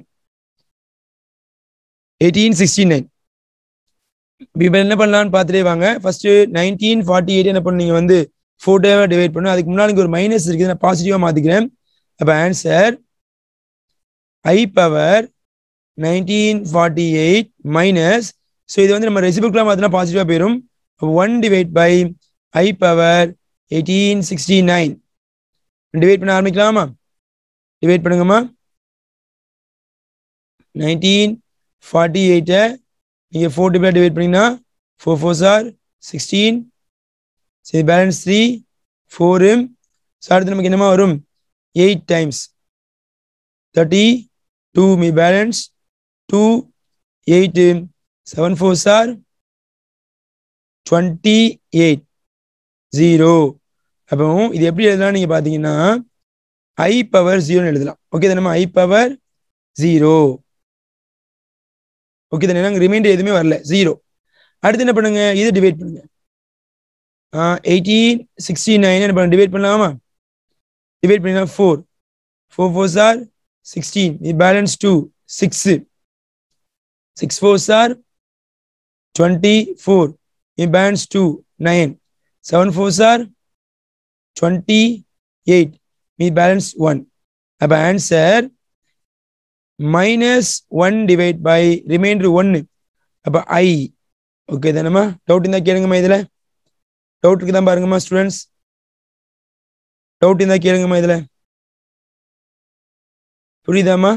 eighteen sixty nine இப்போ என்ன பண்ணலாம்னு பார்த்துட்டே வாங்க ஃபர்ஸ்ட் நைன்டீன் ஃபார்ட்டி எயிட் என்ன பண்ணீங்க வந்து ஃபோட்டோவை டிவைட் பண்ணணும் அதுக்கு முன்னாடி இங்க ஒரு மைனஸ் இருக்குது நான் பாசிட்டிவாக மாற்றிக்கிறேன் அப்போ answer i power nineteen forty eight minus so இது வந்து நம்ம ரெசிபிள்குலாம் மாற்றினா பாசிட்டிவாக போயிடும் one divide by i power eighteen sixty nine divide பண்ண ஆரம்பிக்கலாமா டிவைட் பண்ணுங்கம்மா நைன்டீன் ஃபார்ட்டி எயிட்டை நீங்கள் ஃபோர் டிபிளாக டிவைட் பண்ணிங்கன்னா ஃபோர் ஃபோர் சார் சிக்ஸ்டீன் சரி பேலன்ஸ் த்ரீ ஃபோரு ஸோ அடுத்து நமக்கு என்னமா வரும் எயிட் டைம்ஸ் தேர்ட்டி டூ மீ balance two eight seven four sir twenty eight zero அப்போ இது எப்படி எழுதலாம் நீங்கள் பார்த்தீங்கன்னா ஐ பவர் ஜீரோன்னு எழுதலாம் ஓகே தானே ஐ பவர் ஜீரோ ஓகே தானே ரிமைண்டர் எதுவுமே வரல ஜீரோ அடுத்து என்ன பண்ணுங்க இது டிவைட் பண்ணுங்க எயிட்டீன் சிக்ஸ்டி நைன் என்ன பண்ண டிவைட் பண்ணலாமா டிவைட் பண்ணினா four four four sir sixteen இது balance two six six four sir twenty four இது balance two nine seven four sir twenty eight மீ பேலன்ஸ் ஒன் அப்போ answer minus one divide by remainder ஒன்று அப்போ ஐ okay தானேம்மா doubt இருந்தால் கேளுங்கம்மா இதில் doubt இருக்குதான் பாருங்கம்மா ஸ்டூடெண்ட்ஸ் டவுட் இருந்தால் கேளுங்கம்மா இதில் புரியுதாம்மா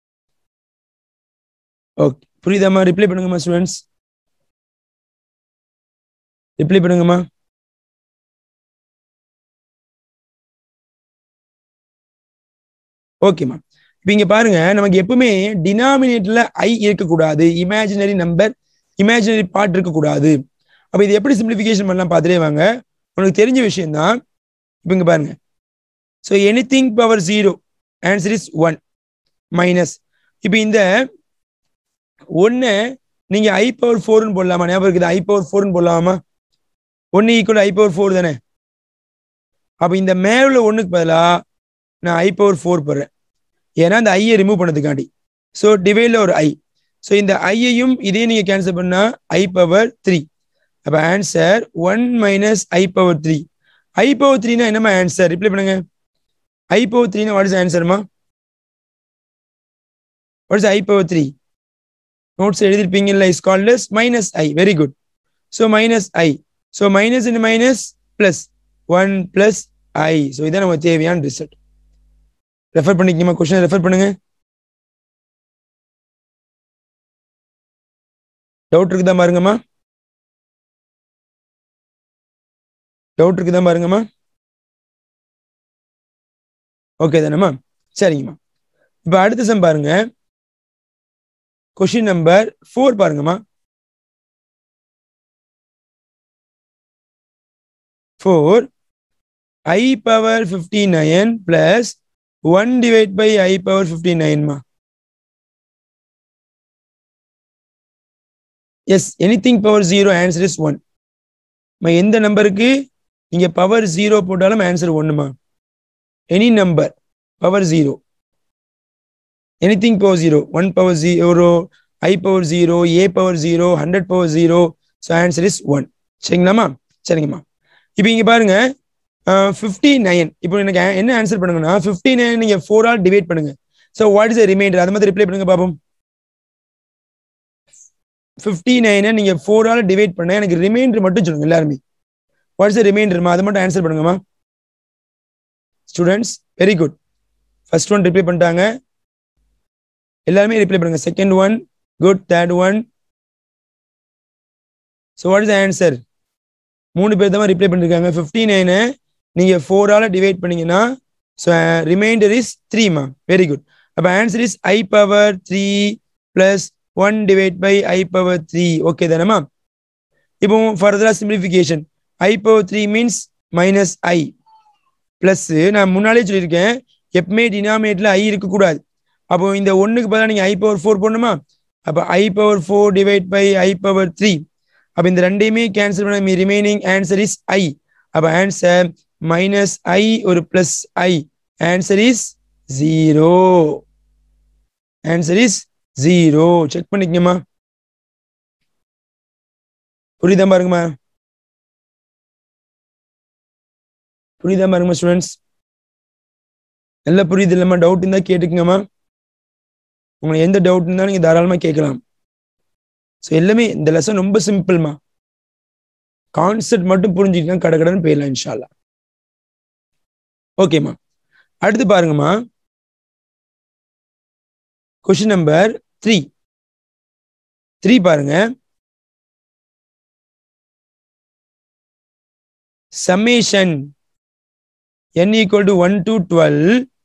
ஓகே புரியுதாம்மா ரிப்ளை பண்ணுங்கம்மா ஸ்டூடெண்ட்ஸ் ரிப்ளை பண்ணுங்கம்மா ஓகேம்மா இப்போ இங்க பாருங்க நமக்கு எப்பவுமே டினாமினேட்டர்ல ஐ இருக்கக்கூடாது இமேஜினரி நம்பர் இமேஜினரி பார்ட் இருக்கக்கூடாது அப்ப இது எப்படி சிம்பிளிஃபிகேஷன் பண்ணலாம் பார்த்துட்டே வாங்க உனக்கு தெரிஞ்ச விஷயம் தான் இப்போ இங்க பாருங்க so anything power zero answer is one minus இப்போ இந்த ஒன்று நீங்க ஐ பவர் ஃபோர்னு போடலாமா ஞாபகம் இருக்குது ஐ பவர் ஃபோர்னு போடலாமா ஒன்று ஈக்குவல் ஐ பவர் ஃபோர் தானே அப்போ இந்த மேல ஒன்றுக்கு பதிலாக நான் ஐ பவர் ஃபோர் போடுறேன் ஏன்னா அந்த ஐயை ரிமூவ் பண்ணதுக்காண்டி ஸோ டிவைடில் ஒரு ஐ ஸோ இந்த ஐயையும் இதையும் நீங்கள் கேன்சல் பண்ணா ஐ பவர் த்ரீ அப்போ answer one minus i power three i power த்ரீனா என்னமா ஆன்சர் ரிப்ளை பண்ணுங்க ஐ பவர் த்ரீனா வாட் இஸ் ஆன்சர்மா what is i power three notes எழுதிருப்பீங்கல்ல is called as minus i very good so minus i so minus in minus plus one plus i so இதான் நமக்கு தேவையான result refer பண்ணிக்கமா question refer பண்ணுங்க doubt இருக்குதா பாருங்கம்மா doubt இருக்குதா பாருங்கம்மா ஓகே தானேம்மா சரிங்கம்மா இப்போ அடுத்த சம் பாருங்க கொஷின் நம்பர் ஃபோர் பாருங்கம்மா four i power fifty nine plus one divide by i power fifty நைன்மா yes anything power zero answer is one எந்த நம்பருக்கு நீங்க பவர் ஜீரோ போட்டாலும் ஆன்சர் ஒன்னுமா any number power zero anything power zero one power zero i power zero A power zero hundred power zero so answer is one சரிங்களாம்மா சரிங்கம்மா இப்போ இங்க பாருங்க ஃபிஃப்டி நைன் இப்போ எனக்கு என்ன ஆன்சர் பண்ணுங்கன்னா ஃபிஃப்டி நைன் நீங்க ஃபோர் ஆல் டிவைட் பண்ணுங்க ஸோ வாட் இஸ் ரிமைண்டர் அது மாதிரி ரிப்ளை பண்ணுங்க பாப்போம் ஃபிஃப்டி நைனை நீங்க ஃபோர் ஆல் டிவைட் பண்ண எனக்கு ரிமைண்டர் மட்டும் சொல்லுங்க எல்லாருமே வாட் இஸ் ரிமைண்டர்மா அதை மட்டும் ஆன்சர் பண்ணுங்கம்மா students very good first one reply பண்ணிட்டாங்க எல்லாருமே ரிப்ளை பண்ணுங்க second one good third one so what is answer மூணு பேர் தான் ரிப்ளை பண்ணிருக்காங்க ஃபிஃப்டி நைனு நீங்க ஃபோரால டிவைட் பண்ணீங்கன்னா ஸோ ரிமைண்டர் இஸ் த்ரீமா வெரி குட் அப்போ answer is i power three plus one divide by i power three okay தானேமா இப்போ ஃபர்தரா simplification i power three means minus i plus நான் முன்னாலே சொல்லியிருக்கேன் எப்பவுமே டினாமினேட்ல ஐ இருக்கக்கூடாது அப்போ இந்த ஒன்றுக்கு பதிலாக நீங்கள் ஐ பவர் ஃபோர் போடணுமா அப்போ i power four divide by i power three அப்போ இந்த ரெண்டையுமே கேன்சல் பண்ண ரிமைனிங் ஆன்சர் இஸ் ஐ அப்போ ஆன்சர் மைனஸ் ஐ ஒரு plus i answer is zero answer is zero check பண்ணிக்கங்கம்மா புரியுதா பாருங்கம்மா புரியுதா பாருங்கம்மா ஸ்டூடெண்ட்ஸ் நல்லா புரியுது இல்லைம்மா டவுட் இருந்தா கேட்டுக்குங்கம்மா உங்களுக்கு எந்த டவுட் இருந்தாலும் நீங்க தாராளமா கேட்கலாம் ஸோ எல்லாமே இந்த லெசன் ரொம்ப சிம்பிள்மா கான்செப்ட் மட்டும் புரிஞ்சுக்கிட்டா கடை கடன் போயிடலாம் இன்ஷால்லா ஓகேம்மா அடுத்து பாருங்கம்மா கொஸ்டின் நம்பர் த்ரீ த்ரீ பாருங்க summation n equal to one to twelve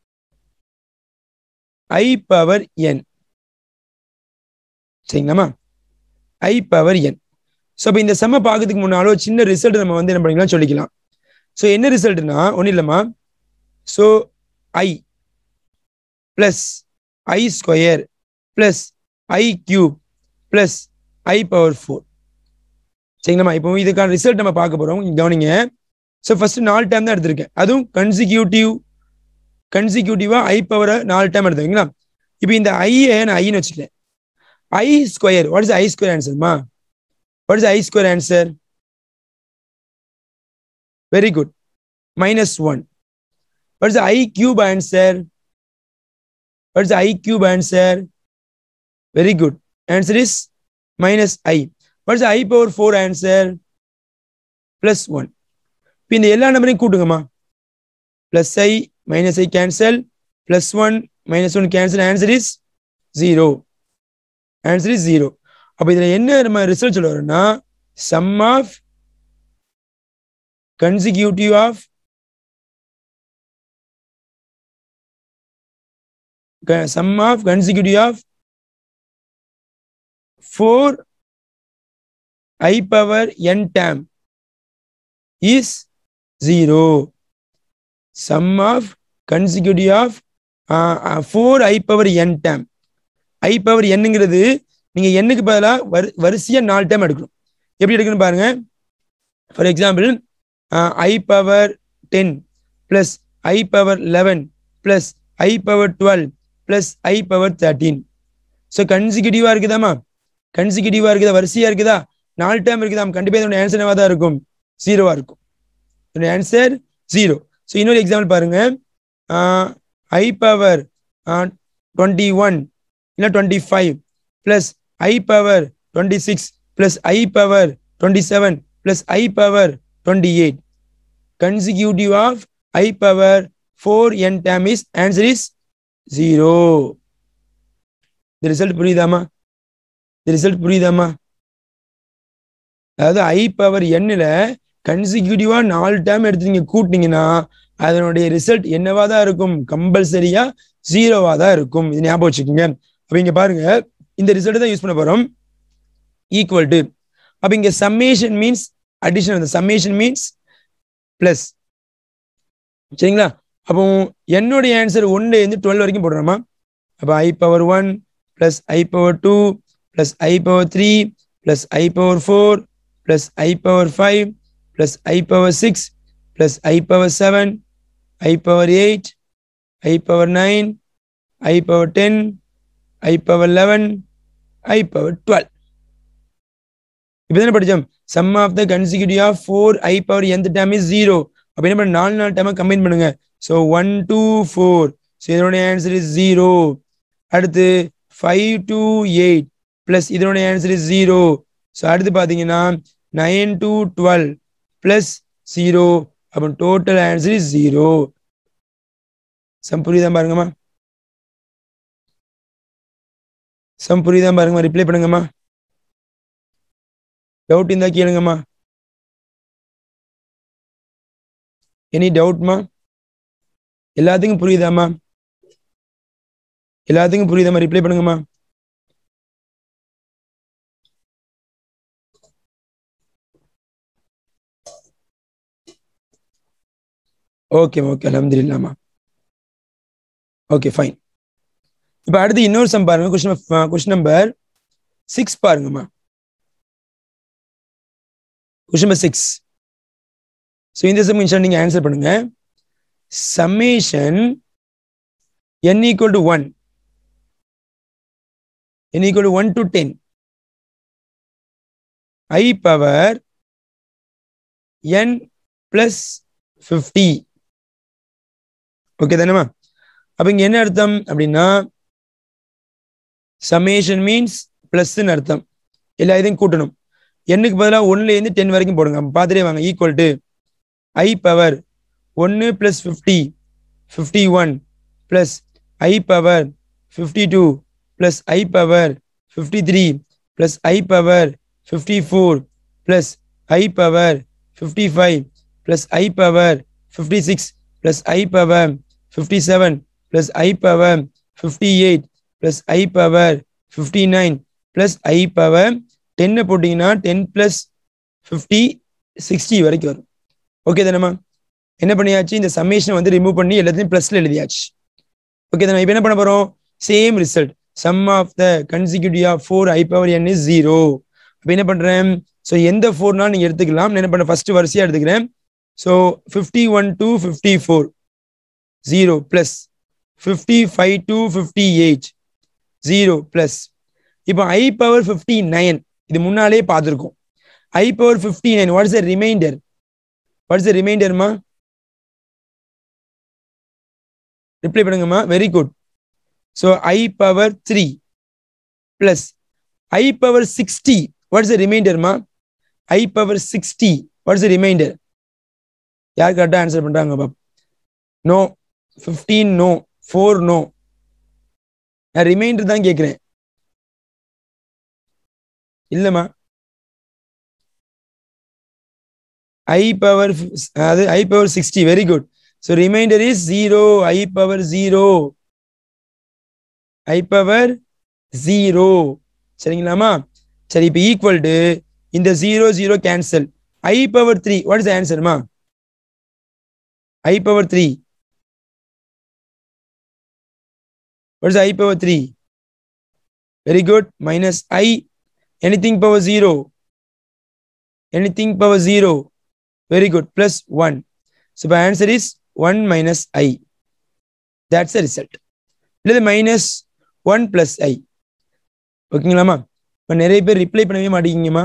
i power n சரிங்களாம்மா ஐ பவர் என் ஸோ இப்போ இந்த செம்ம பார்க்கறதுக்கு முன்னாலும் ஒரு சின்ன ரிசல்ட் நம்ம வந்து என்ன பண்ணிக்கலாம் சொல்லிக்கலாம் ஸோ என்ன ரிசல்ட்னா ஒன்றும் இல்லைம்மா so i plus i square plus i cube plus i power four சரிங்களாம்மா இப்போ இதுக்கான ரிசல்ட் நம்ம பார்க்க போகிறோம் கவனிங்க ஸோ ஃபர்ஸ்ட் நாலு டைம் தான் எடுத்திருக்கேன் அதுவும் கன்சிக்யூட்டிவ் கன்சிக்யூட்டிவா ஐ பவரை நாலு டைம் எடுத்துவீங்களா இப்போ இந்த ஐயை நான் ஐன்னு வச்சுக்கிறேன் i square what is i square ஆன்சர்மா what is i square answer very good minus one what is i cube answer what is i cube answer very good answer is minus i what is i power four answer plus one இப்போ இந்த எல்லா நம்பரையும் கூட்டுங்கம்மா plus i minus i cancel plus 1 minus 1 cancel answer is 0 answer is 0 அப்ப இதுல என்ன நம்ம result சொல்ல வரோம்னா sum of consecutive of sum of consecutive of four i power n term is zero sum of consecutive of four i power n term i power என்னங்கிறது நீங்க எண்ணுக்கு பதிலாக வரி வரிசையா நாலு டைம் எடுக்கணும் எப்படி எடுக்கணும் பாருங்க for example i power ten plus i power eleven plus i power twelve plus i power thirteen so கன்சிக்யூட்டிவா இருக்குதாமா கன்சிக்யூட்டிவா இருக்குதா வரிசையா இருக்குதா நாலு டைம் இருக்குதா கண்டிப்பா இதோட ஆன்சர் என்னவா தான் இருக்கும் ஜீரோவா இருக்கும் இதோட ஆன்சர் ஜீரோ ஸோ இன்னொரு எக்ஸாம்பிள் பாருங்க ஐ பவர் டுவெண்ட்டி ஒன் இல்லை twenty five plus i power twenty six plus i power twenty seven plus i power twenty eight consecutive of i power four n term is answer is zero இந்த result புரியுதாமா இந்த result புரியுதாமா அதாவது ஐ power எண்ணில் கன்சிக்யூட்டிவா நாலு time எடுத்து நீங்க கூட்டினீங்கன்னா அதனுடைய result என்னவா தான் இருக்கும் கம்பல்சரியா ஜீரோவா தான் இருக்கும் இது ஞாபகம் வச்சுக்கோங்க அப்ப இங்க பாருங்க இந்த ரிசல்ட் தான் யூஸ் பண்ண போறோம் ஈக்குவல் டு அப்ப இங்க சம்மேஷன் மீன்ஸ் அடிஷன் அந்த சம்மேஷன் மீன்ஸ் பிளஸ் சரிங்களா அப்போ என்னுடைய ஆன்சர் ஒன்ல இருந்து டுவெல் வரைக்கும் போடுறோமா அப்போ i power one plus i power two plus i power three plus i power four plus i power five plus i power six plus i power seven i power eight i power nine i power ten i power eleven i power twelve இப்போ தானே படித்தோம் sum of the consecutive of four i power எந்த time is zero அப்போ என்ன பண்ண நாலு நாலு டைமாக கம்பைன் பண்ணுங்க so one two four so இதனுடைய ஆன்சர் இஸ் ஜீரோ அடுத்து ஃபைவ் டூ எயிட் ப்ளஸ் இதனுடைய ஆன்சர் இஸ் ஜீரோ ஸோ அடுத்து பார்த்தீங்கன்னா nine two twelve plus zero அப்போ total answer is zero sum புரியுதா பாருங்கம்மா சம் புரியுதா பாருங்கம்மா ரிப்ளை பண்ணுங்கம்மா டவுட் இருந்தா கேளுங்கம்மா எனி டவுட்மா எல்லாத்துக்கும் புரியுதாம்மா எல்லாத்துக்கும் புரியுதாம்மா ரிப்ளை பண்ணுங்கம்மா ஓகே ஓகே அலமதுல்லாமா ஓகே ஃபைன் இப்போ அடுத்து இன்னொரு சம் பாருங்க கொஸ்டின் கொஸ்டின் நம்பர் சிக்ஸ் பாருங்கம்மா கொஸ்டின் நம்பர் சிக்ஸ் ஸோ இந்த சம் இன்ஷா நீங்க ஆன்சர் பண்ணுங்க summation n equal to one n equal to one to ten i power n plus fifty okay தானேமா அப்ப இங்க என்ன அர்த்தம் அப்படின்னா சமேஷன் மீன்ஸ் பிளஸ்ன்னு அர்த்தம் எல்லா இதையும் கூட்டணும் எண்ணுக்கு பதிலாக ஒன்னுல இருந்து டென் வரைக்கும் போடுங்க பார்த்துட்டே வாங்க ஈக்குவல் டு ஐ பவர் ஒன்று plus fifty fifty one plus i power fifty two plus i power fifty three plus i power fifty four plus i power fifty five plus i power fifty six plus i power fifty seven plus i power fifty eight plus i power fifty nine plus i power டென்னு போட்டிங்கன்னா ten plus fifty sixty வரைக்கும் வரும் okay தானேம்மா என்ன பண்ணியாச்சு இந்த சம்மேஷனை வந்து remove பண்ணி எல்லாத்தையும் ப்ளஸ்ல எழுதியாச்சு ஓகே தானே இப்போ என்ன பண்ண போறோம் same result sum of the consecutive of four i power n is zero இப்போ என்ன பண்றேன் ஸோ எந்த ஃபோர்னாலும் நீங்க எடுத்துக்கலாம் நான் என்ன பண்ண ஃபர்ஸ்ட் வரிசையா எடுத்துக்கிறேன் so fifty one to fifty four zero plus fifty five to fifty eight zero plus இப்போ ஐ பவர் ஃபிஃப்டி நைன் இது முன்னாலே பார்த்துருக்கோம் i power fifty nine what is the remainder what is the ரிமைண்டர்மா reply பண்ணுங்கம்மா very good so i power three plus i power sixty what is the ரிமைண்டர்மா i power sixty what is the remainder யார் கரெக்டாக answer பண்றாங்க பாப் no fifteen no four no நான் remainder தான் கேட்குறேன் இல்லைம்மா ஐ பவர் அது i power sixty very good so remainder is zero i power zero i power zero சரிங்களாமா சரி இப்போ ஈக்குவல் டு இந்த zero zero cancel i power three what is ஆன்சர்மா i power three what is i power three very good minus i anything power zero anything power zero very good plus one so இப்போ answer is one minus i that's a result இல்லை minus one plus i ஓகேங்களாமா இப்போ நிறைய பேர் reply பண்ணவே மாட்டேங்கிங்கம்மா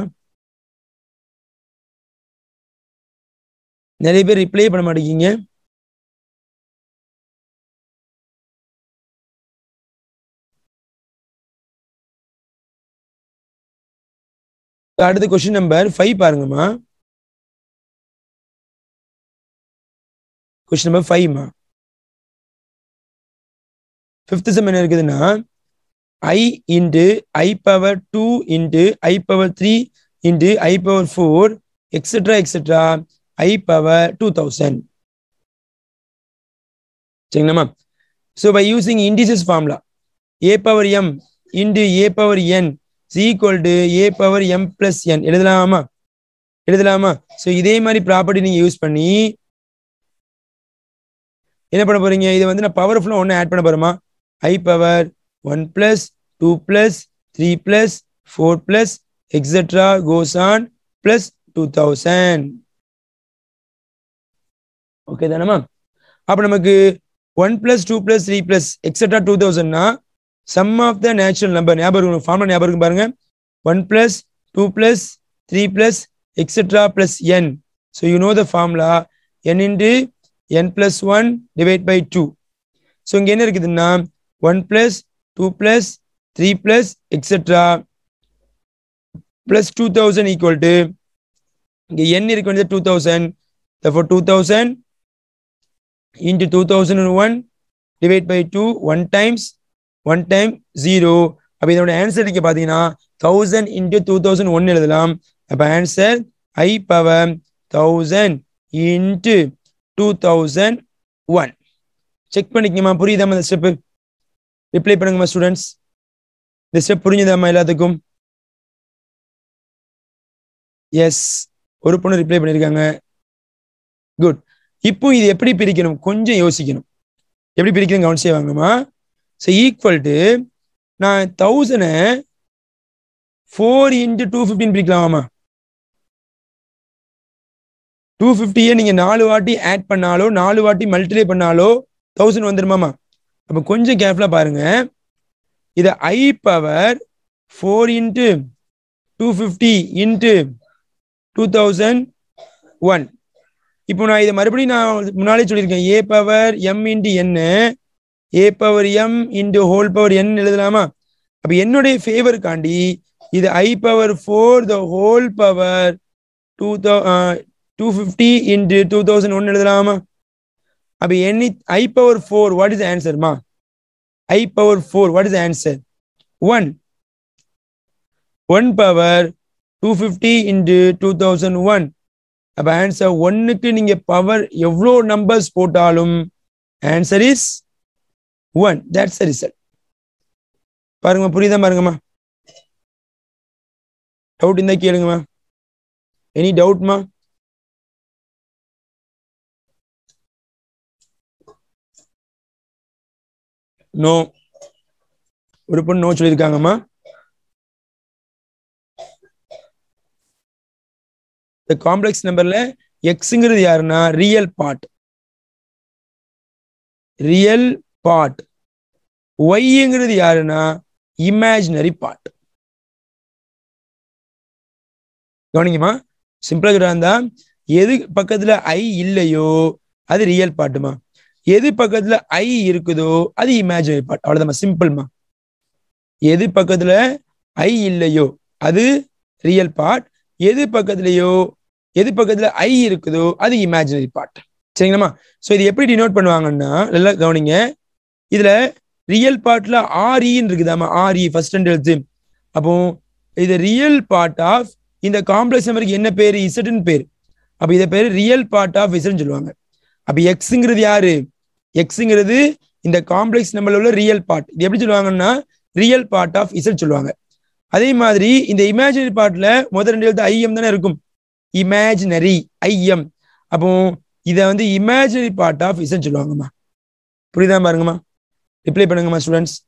நிறைய பேர் reply பண்ண மாட்டேங்கிங்க அடுத்த கொஸ்டின் நம்பர் ஃபைவ் பாருங்கம்மா கொஸ்டின் நம்பர் ஃபைவ்மா ஃபிஃப்த் செம் என்ன இருக்குதுன்னா i into i power two into i power three into i power four etcetera etcetera i power two thousand சரிங்களாம்மா so by using indices formula A power M into A power n equal to a power M plus n எழுதலாமா எழுதலாமா so இதே மாதிரி property நீங்க use பண்ணி என்ன பண்ண போறீங்க இதை வந்து நான் பவர்ஃபுல்லாக ஒன்று ஆட் பண்ண போறோமா i power one plus two plus three plus four plus etcetera goes on plus two thousand okay தானேமா அப்போ நமக்கு one plus two plus three plus etcetera two தௌசண்ட்னா sum of the natural number ஞாபகம் இருக்கும் formula ஞாபகம் இருக்கும் பாருங்க one plus two plus three plus etcetera plus N so you know the formula n into n plus one divide by two so இங்கே என்ன இருக்குதுன்னா one plus two plus three plus etcetera plus two thousand equal to இங்கே n இருக்க வேண்டியது two thousand therefore two thousand into two thousand one divide by two one times one time zero அப்போ இதோட answer இங்கே பார்த்தீங்கன்னா thousand into two thousand one எழுதலாம் அப்போ answer i power thousand into two thousand one check பண்ணிக்கங்கம்மா புரியுதாம்மா இந்த step reply பண்ணுங்கம்மா ஸ்டூடெண்ட்ஸ் இந்த ஸ்டெப் புரிஞ்சுதாம்மா எல்லாத்துக்கும் எஸ் ஒரு பொண்ணு ரிப்ளை பண்ணியிருக்காங்க குட் இப்போ இது எப்படி பிரிக்கணும் கொஞ்சம் யோசிக்கணும் எப்படி பிரிக்கணும் கவனிச்சே வாங்கம்மா ஸோ ஈக்குவல் டு நான் தௌசண்டை ஃபோர் இன்ட்டு டூ ஃபிஃப்டின் பிரிக்கலாமாம்மா டூ ஃபிஃப்டியை நீங்கள் நாலு வாட்டி ஆட் பண்ணாலோ நாலு வாட்டி மல்டிப்ளை பண்ணாலோ தௌசண்ட் வந்துருமாமா அப்போ கொஞ்சம் கேர்ஃபுல்லாக பாருங்க இதை i power four into two fifty into two thousand one இப்போ நான் இதை மறுபடியும் நான் முன்னாலே சொல்லியிருக்கேன் ஏ பவர் எம் இன்ட்டு என்ன a power m into whole power n எழுதலாமா அப்போ என்னுடைய ஃபேவருக்காண்டி இது i power four the whole power two தௌ two fifty into two thousand one எழுதலாமா அப்போ any i power four what is ஆன்சர்மா i power four what is answer one one power two fifty into two thousand one அப்போ answer ஒன்னுக்கு நீங்க power எவ்வளோ numbers போட்டாலும் answer is one that's result பாருங்கம்மா புரியுதா பாருங்கம்மா டவுட் இருந்தா கேளுங்கம்மா எனி டவுட்மா நோ ஒரு பொண்ணு நோ சொல்லியிருக்காங்கம்மா இந்த காம்ப்ளெக்ஸ் நம்பர்ல எக்ஸுங்கிறது யாருன்னா ரியல் பார்ட் ரியல் பார்ட் ஒய்ங்கிறது யாருன்னா இமேஜினரி பார்ட் கவனிங்கம்மா சிம்பிளா சொல்றா இருந்தா எது பக்கத்துல ஐ இல்லையோ அது ரியல் பார்ட்டுமா எது பக்கத்துல ஐ இருக்குதோ அது இமேஜினரி பார்ட் அவ்வளவுதான் சிம்பிள்மா எது பக்கத்துல ஐ இல்லையோ அது ரியல் பார்ட் எது பக்கத்துலயோ எது பக்கத்துல ஐ இருக்குதோ அது இமேஜினரி பார்ட் சரிங்களாமா ஸோ இது எப்படி டினோட் பண்ணுவாங்கன்னா நல்லா கவனிங்க இதுல ரியல் பார்ட்ல ஆர்இன்னு இருக்குதாமா ஆர்இ ஃபர்ஸ்ட் அண்ட் எழுத்து அப்போ இது ரியல் பார்ட் ஆஃப் இந்த காம்ப்ளெக்ஸ் நம்பருக்கு என்ன பேரு இசட்னு பேர் அப்ப இதை பேரு ரியல் பார்ட் ஆஃப் இசட்னு சொல்லுவாங்க அப்ப எக்ஸுங்கிறது யாரு எக்ஸுங்கிறது இந்த காம்ப்ளெக்ஸ் நம்பர்ல உள்ள ரியல் பார்ட் இது எப்படி சொல்லுவாங்கன்னா ரியல் பார்ட் ஆஃப் இசட் சொல்லுவாங்க அதே மாதிரி இந்த இமேஜினரி பார்ட்ல முதல் ரெண்டு எழுத்து ஐஎம் தானே இருக்கும் இமேஜினரி ஐஎம் அப்போ இதை வந்து இமேஜினரி பார்ட் ஆஃப் இசட் சொல்லுவாங்கம்மா புரியுதா பாருங்கம்மா ரிப்ளை பண்ணுங்கம்மா ஸ்டூடெண்ட்ஸ்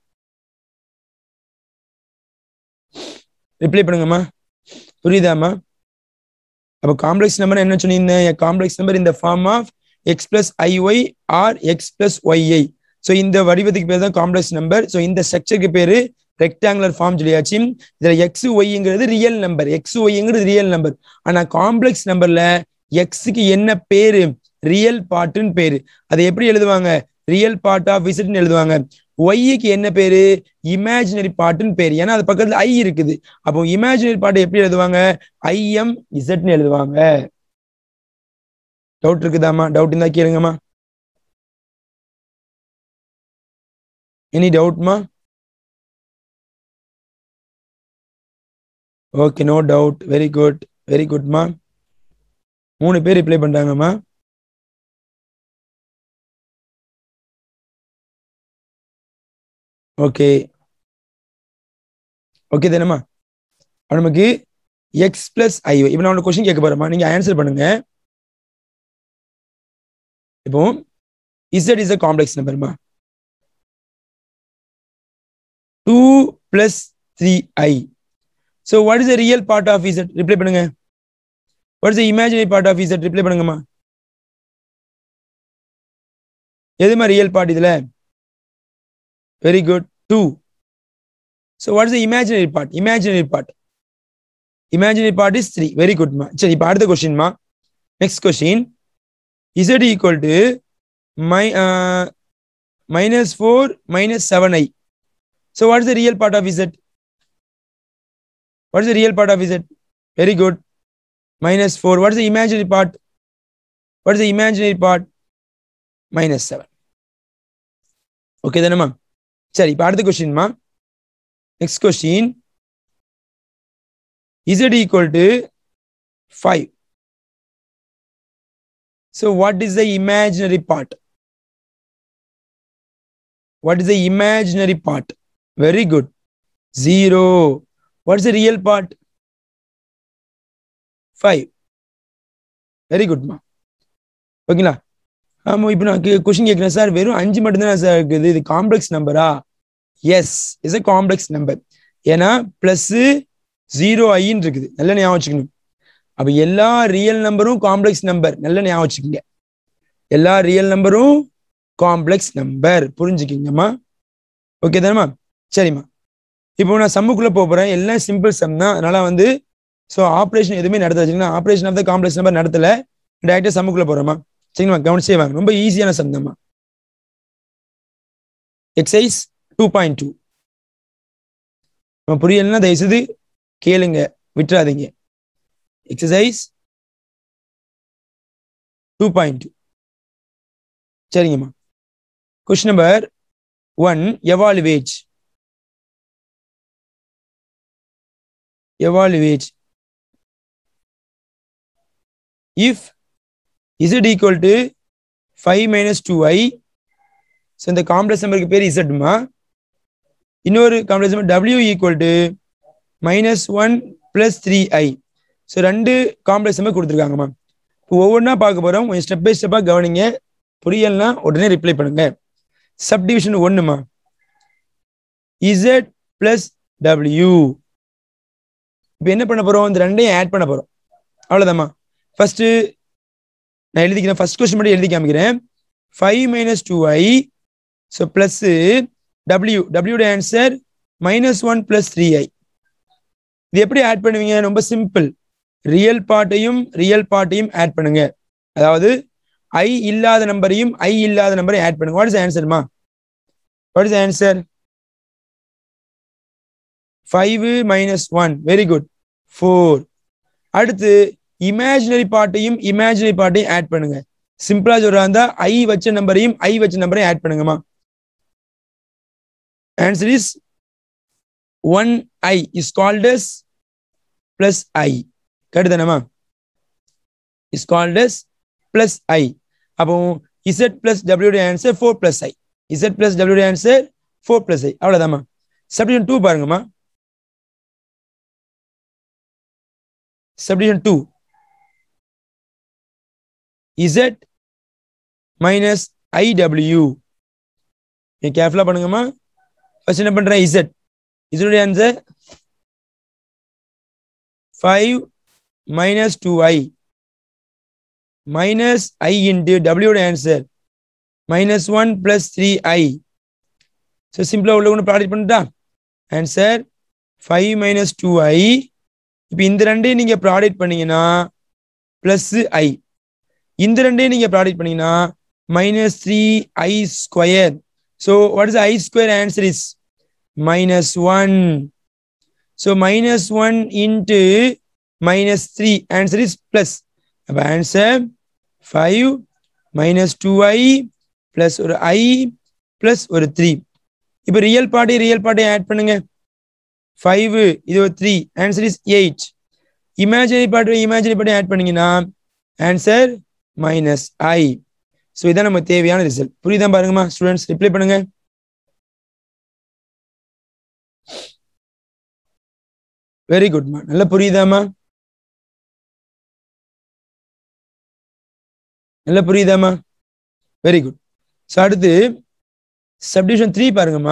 ரிப்ளை பண்ணுங்கம்மா புரியுதாம்மா அப்போ காம்ப்ளெக்ஸ் நம்பர் என்ன சொன்னீங்க காம்ப்ளெக்ஸ் நம்பர் இந்த form of x plus i y or x plus y i so இந்த வடிவத்துக்கு பேர் தான் காம்ப்ளெக்ஸ் நம்பர் ஸோ இந்த ஸ்ட்ரக்சருக்கு பேரு ரெக்டாங்குலர் ஃபார்ம் சொல்லியாச்சு இதுல எக்ஸ் ஒய்ங்கிறது ரியல் நம்பர் எக்ஸ் ஒய்ங்கிறது ரியல் நம்பர் ஆனா காம்ப்ளெக்ஸ் நம்பர்ல எக்ஸுக்கு என்ன பேரு ரியல் பார்ட்டுன்னு பேரு அதை எப்படி எழுதுவாங்க ரியல் பார்ட் ஆஃப் விசிட்னு எழுதுவாங்க ஒய்க்கு என்ன பேரு இமேஜினரி பார்ட்டுன்னு பேரு ஏன்னா அது பக்கத்துல ஐ இருக்குது அப்போ இமேஜினரி பார்ட் எப்படி எழுதுவாங்க ஐஎம் இசட்னு எழுதுவாங்க டவுட் இருக்குதாம்மா டவுட் இருந்தா கேளுங்கம்மா எனி டவுட்மா okay no doubt very good very குட்மா மூணு பேர் ரிப்ளை பண்றாங்கம்மா ஓகே ஓகே தானேம்மா நமக்கு எக்ஸ் பிளஸ் ஐ இப்போ நான் கொஸ்டின் கேட்க போறேம்மா நீங்க ஆன்சர் பண்ணுங்க இப்போ இசட் இஸ் அ காம்ப்ளெக்ஸ் நம்பர்மா two plus three I so what is the real part of z reply பண்ணுங்க what is the imaginary part of z reply பண்ணுங்கம்மா எதுமா ரியல் பார்ட் இதுல very good two so what is the imaginary part imaginary part imaginary part is three very குட்மா சரி இப்போ அடுத்த கொஸ்டின்மா next question z equal to my minus four minus seven i so what is the real part of z What is the real part of Z? Very good. Minus 4. What is the imaginary part? What is the imaginary part? Minus 7. Okay, then, ma. சரி இப்போ அடுத்த கொஸ்டின்மா next question z equal to five so what is the imaginary part what is the imaginary part very good zero what's the real part five very குட்மா ஓகேங்களா ஆமாம் இப்போ நான் question கேட்குறேன் சார் வெறும் அஞ்சு மட்டும்தான் சார் இருக்குது இது காம்ப்ளெக்ஸ் நம்பரா yes is a complex number ஏன்னா பிளஸ் ஜீரோ ஐன்னு இருக்குது நல்ல ஞாபகம் வச்சுக்கணும் அப்போ எல்லா ரியல் நம்பரும் காம்ப்ளெக்ஸ் நம்பர் நல்ல ஞாபகம் வச்சுக்கோங்க எல்லா ரியல் நம்பரும் காம்ப்ளெக்ஸ் நம்பர் புரிஞ்சுக்கிங்கம்மா ஓகே தானேம்மா சரிம்மா இப்போ நான் சம்முக்குள்ள போக போறேன் எல்லாம் சிம்பிள் சம் தான் அதனால வந்து ஸோ ஆப்ரேஷன் எதுவுமே நடத்த வச்சுக்கணும் operation of the complex number நடத்தல டேரக்டா சம்முக்குள்ள போறோமா சரிங்களா கவனிச்சே வாங்க ரொம்ப ஈஸியான சம் தான்மா எக்ஸைஸ் டூ பாயிண்ட் டூ நம்ம புரியலன்னா தயவுசெய்து கேளுங்க விட்டுறாதீங்க எக்ஸசைஸ் டூ பாயிண்ட் டூ சரிங்கம்மா question number one evaluate evaluate if z equal to 5 minus 2i so இந்த காம்ப்ளெக்ஸ் நம்பருக்கு பேர் இசட்மா இன்னொரு complex number w equal to minus one plus three I so ரெண்டு காம்ப்ளெக்ஸ் நம்பர் கொடுத்துருக்காங்கம்மா இப்போ ஒவ்வொன்றா பார்க்க போகிறோம் கொஞ்சம் ஸ்டெப் பை ஸ்டெப்பாக கவனிங்க புரியலனா உடனே ரிப்ளை பண்ணுங்க சப்டிவிஷன் ஒன்றுமா இசட் பிளஸ் டபிள்யூ இப்போ என்ன பண்ண போறோம் இந்த ரெண்டையும் ஆட் பண்ண போறோம் அவ்வளோதாம்மா ஃபர்ஸ்ட் நான் எழுதிக்கிறேன் ஃபர்ஸ்ட் கொஸ்டின் மட்டும் எழுதி காமிக்கிறேன் five minus two i so plus டபிள்யூ டபிள்யூட answer minus one plus three i இது எப்படி ஆட் பண்ணுவீங்க ரொம்ப சிம்பிள் ரியல் பார்ட்டையும் ரியல் பார்ட்டையும் ஆட் பண்ணுங்க அதாவது ஐ இல்லாத நம்பரையும் ஐ இல்லாத நம்பரையும் ஆட் பண்ணுங்க வாட் இஸ் ஆன்சர்மா what is answer five minus one very good four அடுத்து இமேஜினரி பார்ட்டையும் இமேஜினரி பார்ட்டையும் ஆட் பண்ணுங்க சிம்பிளா சொல்றா இருந்தா ஐ வச்ச நம்பரையும் ஐ வச்ச நம்பரையும் ஆட் பண்ணுங்கம்மா answer is one I is called S plus I கரெக்டுதானம்மா is called S plus I அப்போ Z plus W answer four plus I Z plus W answer four plus I அவ்வளோதாம்மா சப்டிஷன் டூ பாருங்கம்மா submission two Z minus I W நீ கேர்ஃபுல்லாக பண்ணுங்கம்மா first என்ன பண்ணுறேன் Z இதனுடைய answer five minus two I minus I into டபிள்யூட answer minus one plus three ஐ so சிம்பிளாக உள்ள ஒன்று ப்ராடக்ட் பண்ணிட்டா answer five minus two i இப்போ இந்த ரெண்டையும் நீங்கள் ப்ராடக்ட் பண்ணீங்கன்னா ப்ளஸ் ஐ இந்த ரெண்டையும் நீங்கள் ப்ராடக்ட் பண்ணீங்கன்னா minus three i square so what is i square answer is minus one so minus one into minus three answer is plus அப்போ answer five minus two i plus ஒரு i plus ஒரு three இப்போ real party real பார்ட்டி add பண்ணுங்க five இது ஒரு three answer is eight imaginary party imaginary பார்ட்டி add பண்ணீங்கன்னா ஆன்சர் மைனஸ் ஐ ஸோ இதான் நமக்கு தேவையான ரிசல்ட் புரியுதான் பாருங்கம்மா ஸ்டூடெண்ட்ஸ் ரிப்ளை பண்ணுங்க வெரி குட்மா நல்லா புரியுதாம்மா நல்லா புரியுதாம்மா வெரி குட் ஸோ அடுத்து சப்டிவிஷன் த்ரீ பாருங்கம்மா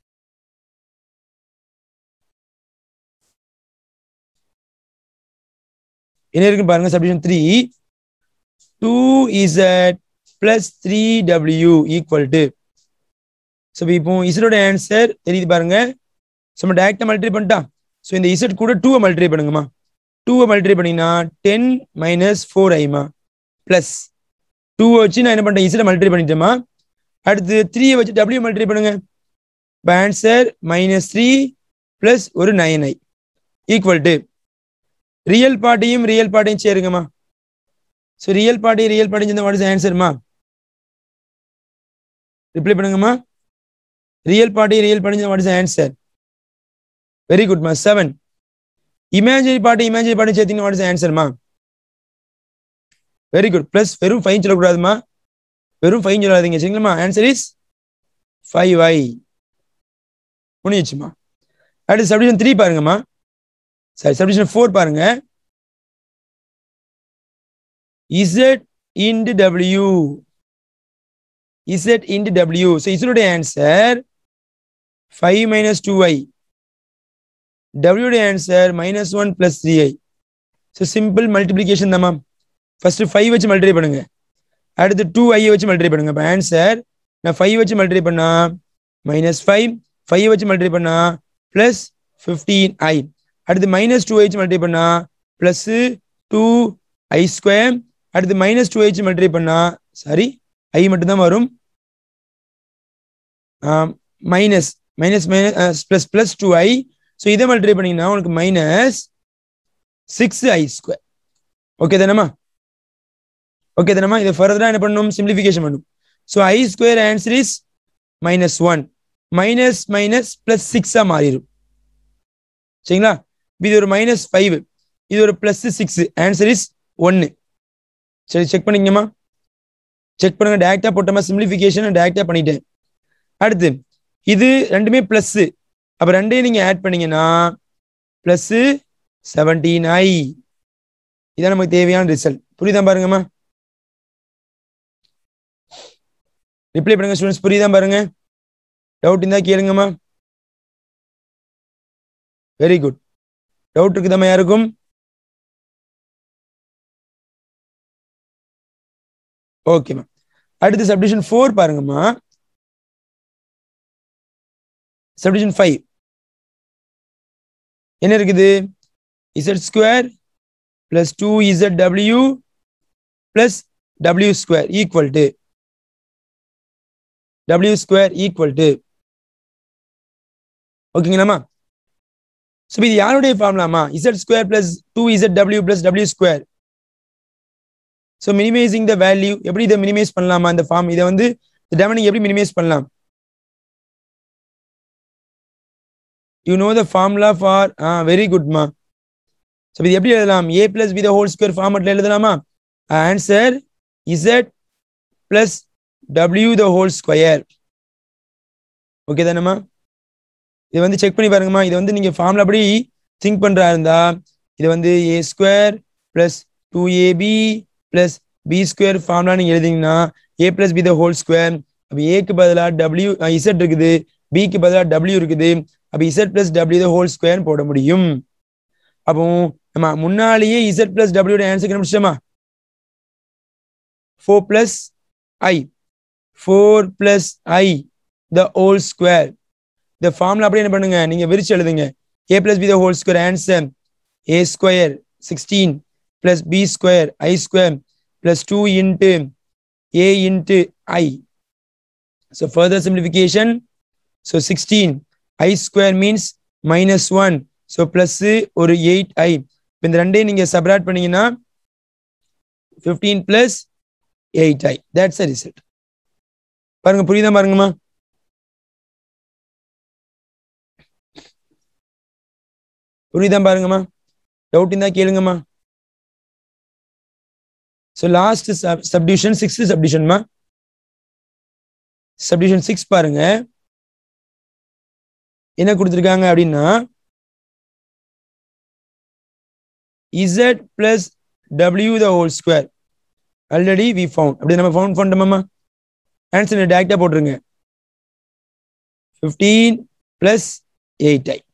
என்ன இருக்கு பாருங்க subdivision three two z plus three டபிள்யூ ஈக்குவல் டு ஸோ இப்போ இசடோட ஆன்சர் தெரியுது பாருங்க ஸோ நம்ம டேரக்டாக மல்டிப்ளை பண்ணிட்டா ஸோ இந்த இசட் கூட டூவை மல்டிப்ளை பண்ணுங்கம்மா டூவை மல்டிப்ளை பண்ணீங்கன்னா டென் மைனஸ் ஃபோர் ஐமா ப்ளஸ் டூவை வச்சு நான் என்ன பண்ணிட்டேன் இசட்டை மல்டிப்ளை பண்ணிட்டேமா அடுத்து த்ரீயை வச்சு டபிள்யூ மல்டிப்ளை பண்ணுங்க இப்போ ஆன்சர் மைனஸ் த்ரீ ப்ளஸ் ஒரு nine i equal to real பார்ட்டியும் ரியல் பார்ட்டியும் சேருங்கம்மா so real party real part இந்த வாட் இஸ் ஆன்சர்மா ரிப்ளை பண்ணுங்கம்மா real party real part what is answer very குட்மா seven imaginary party imaginary part சேர்த்தீங்கன்னா what is ஆன்சர்மா வெரி குட் ப்ளஸ் வெறும் ஃபைன் சொல்லக்கூடாதுமா வெறும் ஃபைன் சொல்லாதீங்க சரிங்களா ஆன்சர் இஸ் ஃபைவ் ஐ முடிஞ்சிச்சுமா அடுத்து சப்டிஷன் த்ரீ பாருங்கம்மா சாரி சப்டிஷன் ஃபோர் பாருங்க Z into W Z into W so இசனுடைய answer five minus two I டபிள்யூடைய answer minus one plus three ஐ ஸோ சிம்பிள் மல்டிப்ளிகேஷன் தான் மேம் ஃபர்ஸ்ட் ஃபைவ் வச்சு multiply பண்ணுங்க அடுத்து டூ ஐயை வச்சு மல்டிப்ளை பண்ணுங்க இப்போ ஆன்சர் நான் ஃபைவ் வச்சு மல்டிப்ளை பண்ணா மைனஸ் ஃபைவ் ஃபைவ் வச்சு மல்டிப்ளை பண்ணா பிளஸ் ஃபிஃப்டீன் ஐ அடுத்து மைனஸ் டூ வச்சு மல்டிப்ளை பண்ணா பிளஸ் டூ ஐ ஸ்கொயர் அடுத்து மைனஸ் டூ வச்சு மல்டிப்ளை பண்ணா சாரி ஐ மட்டும்தான் வரும் minus minus minus plus plus two i so இதை மல்டிப்ளை பண்ணீங்கன்னா உனக்கு minus six i square okay தானேம்மா ஓகே தானேம்மா இதை ஃபர்தராக என்ன பண்ணணும் சிம்பிளிஃபிகேஷன் பண்ணும் so i square answer is minus one minus minus plus சிக்ஸாக மாறிடும் சரிங்களா இது ஒரு மைனஸ் ஃபைவ் இது ஒரு பிளஸ் சிக்ஸ் ஆன்சர் இஸ் ஒன்று சரி செக் பண்ணிக்கங்கம்மா செக் பண்ணுங்க டேரக்டா போட்டோமா சிம்பிளிஃபிகேஷன் டேரக்டா பண்ணிட்டேன் அடுத்து இது ரெண்டுமே பிளஸ் அப்ப ரெண்டையும் நீங்க ஆட் பண்ணீங்கன்னா பிளஸ் செவன்டீன் ஐ இதான் நமக்கு தேவையான ரிசல்ட் புரியுதா பாருங்கம்மா ரிப்ளை பண்ணுங்க ஸ்டூடெண்ட்ஸ் புரியுதா பாருங்க டவுட் இருந்தா கேளுங்கம்மா வெரி குட் டவுட் இருக்குதாம்மா யாருக்கும் ஓகேம்மா அடுத்து சப்டிஷன் ஃபோர் பாருங்கம்மா சப்டிஷன் ஃபைவ் என்ன இருக்குது Z square plus to Z W plus W square equal to W square equal to ஓகேங்களாம்மா so இது யாருடைய ஃபார்முலாமா Z square plus to Z W plus W square so minimising the value எப்படி இதை minimise பண்ணலாமா இந்த form இதை வந்து டெமனிங் எப்படி minimise பண்ணலாம் you know the formula for a very குட்மா ஸோ இது எப்படி எழுதலாம் a plus b the whole square ஃபார்மெட்ல எழுதலாமா ஆன்சர் இசட் பிளஸ் டபிள்யூ த ஹோல் ஸ்கொயர் ஓகே தானேம்மா இது வந்து செக் பண்ணி பாருங்கம்மா இது வந்து நீங்க ஃபார்ம்ல அப்படி திங்க் பண்றா இருந்தா இது வந்து a square plus two ab plus b square formula நீங்க எழுதிங்கன்னா a plus b the whole square அப்போ ஏக்கு பதிலாக டபிள்யூ இசட் இருக்குது பிக்கு பதிலாக டபிள்யூ இருக்குது அப்போ இசட் பிளஸ் டபிள்யூ த ஹோல் ஸ்கொயர் போட முடியும் அப்போ நம்ம முன்னாலேயே இசட் பிளஸ் டபிள்யூட ஆன்சர் கண்டுபிடிச்சோமா four plus i four plus i the whole square இந்த ஃபார்ம்ல அப்படியே என்ன பண்ணுங்க நீங்க விரிச்சு எழுதுங்க a plus b the whole square answer a square sixteen plus b square i square plus two into a into i so further simplification so sixteen i square means minus one so plus ஒரு eight i இந்த ரெண்டையும் நீங்க subtract பண்ணீங்கன்னா fifteen plus eight i that's a result பாருங்க புரியுதா பாருங்கம்மா புரியுதா பாருங்கம்மா டவுட் இருந்தா கேளுங்கம்மா ஸோ லாஸ்ட் சப்டிவிஷன் சிக்ஸ்த் சப்டிவிஷன்மா சப்டிவிஷன் சிக்ஸ் பாருங்க என்ன கொடுத்துருக்காங்க அப்படின்னா இசட் பிளஸ் டபிள்யூ the whole square already we found அப்படி நம்ம ஃபவுண்ட் பண்ணோமா ஆன்சர் டேரக்டா போட்டுருங்க fifteen plus eight i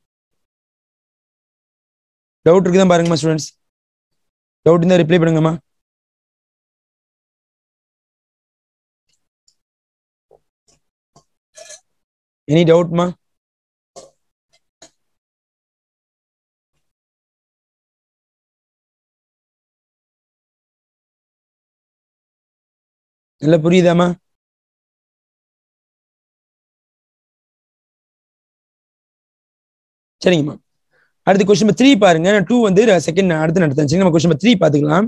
doubt இருக்குதான் பாருங்கம்மா ஸ்டூடெண்ட்ஸ் டவுட் இருந்தா ரிப்ளை பண்ணுங்கம்மா எனி டவுட்மா நல்லா புரியுதாம்மா சரிங்கம்மா அடுத்து கொஸ்டின் நம்பர் த்ரீ பாருங்க நான் டூ வந்து செகண்ட் அடுத்து நடத்தேன் சரி நம்ம கொஸ்டின் நம்பர் த்ரீ பார்த்துக்கலாம்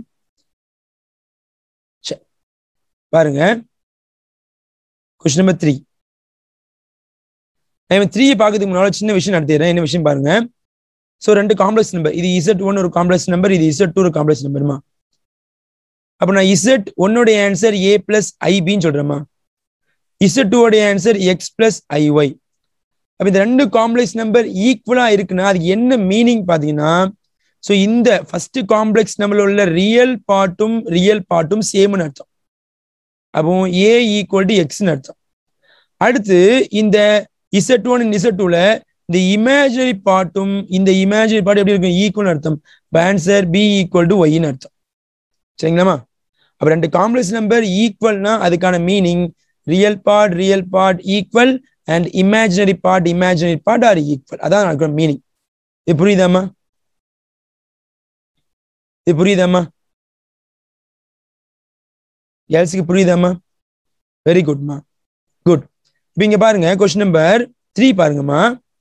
பாருங்க கொஸ்டின் நம்பர் த்ரீ நான் த்ரீ பார்க்கறதுக்கு முன்னால சின்ன விஷயம் நடத்திடுறேன் என்ன விஷயம் பாருங்க ஸோ ரெண்டு காம்ப்ளெக்ஸ் நம்பர் இது இசட் ஒன் ஒரு காம்ப்ளெக்ஸ் நம்பர் இது இசட் டூ ஒரு காம்ப்ளெக்ஸ் நம்பருமா அப்போ நான் இசட் ஒன்னுடைய ஆன்சர் ஏ பிளஸ் ஐபின்னு சொல்றேம்மா இசட் டூடைய ஆன்சர் எக்ஸ் பிளஸ் ஐஒய் அப்ப இந்த ரெண்டு காம்ப்ளெக்ஸ் நம்பர் ஈக்குவலா இருக்குன்னா அது என்ன மீனிங் பாத்தீங்கன்னா ஸோ இந்த ஃபர்ஸ்ட் காம்ப்ளெக்ஸ் நம்பர்ல உள்ள ரியல் பார்ட்டும் ரியல் பார்ட்டும் சேம்னு அர்த்தம் அப்போ ஏ ஈக்குவல் டு எக்ஸ்னு அர்த்தம் அடுத்து இந்த இசட் ஒன் இசட் டூல இந்த இமேஜினரி பார்ட்டும் இந்த இமேஜினரி பார்ட் எப்படி இருக்கும் ஈக்குவல் அர்த்தம் ஆன்சர் பி ஈக்குவல் டு ஒய்னு அர்த்தம் சரிங்களாமா அப்ப ரெண்டு காம்ப்ளெக்ஸ் நம்பர் ஈக்குவல்னா அதுக்கான meaning real part real part equal and imaginary part imaginary part R equal அதான் எனக்கு மீனிங் இது புரியுதாம்மா இது புரியுதாம்மா கேர்ள்ஸுக்கு புரியுதாம்மா வெரி குட்மா குட் இப்போ இங்க பாருங்க கொஸ்டின் நம்பர் த்ரீ பாருங்கம்மா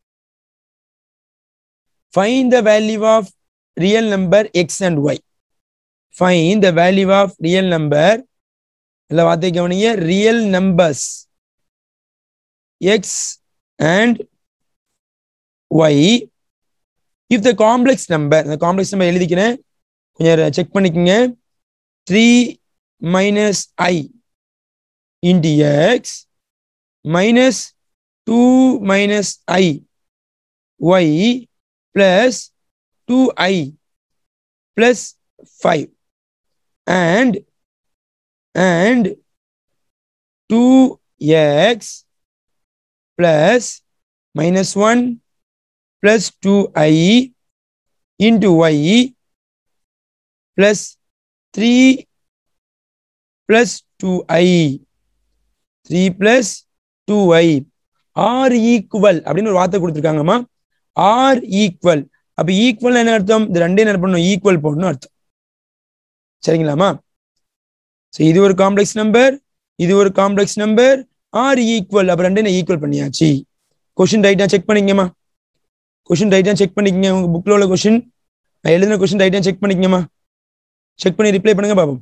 find the value of real number x and y find the value of real number இல்லை வார்த்தை கவனிங்க real numbers x and y if the complex number இந்த காம்ப்ளெக்ஸ் நம்பர் எழுதிக்கிறேன் கொஞ்சம் செக் பண்ணிக்கோங்க three minus i into x minus two minus i y plus two i plus five and and 2x plus minus 1 plus 2i into y plus 3 plus 2i 3 plus 2i are equal அப்படின்னு ஒரு வார்த்தை கொடுத்துருக்காங்கம்மா are equal அப்ப equal என்ன அர்த்தம் இது ரெண்டே என்ன பண்ணணும் ஈக்குவல் போடணும் அர்த்தம் சரிங்களாமா ஸோ இது ஒரு காம்ப்ளெக்ஸ் நம்பர் இது ஒரு காம்ப்ளெக்ஸ் நம்பர் ஆர் ஈக்குவல் அப்போ ரெண்டு ஈக்குவல் பண்ணியாச்சு கொஷின் ரைட்டா செக் பண்ணிக்கங்கம்மா கொஷின் ரைட்டா செக் பண்ணிக்கங்க உங்க புக்ல உள்ள கொஷின் நான் எழுதின கொஷின் ரைட்டா செக் பண்ணிக்கங்கம்மா செக் பண்ணி ரிப்ளை பண்ணுங்க பாப்போம்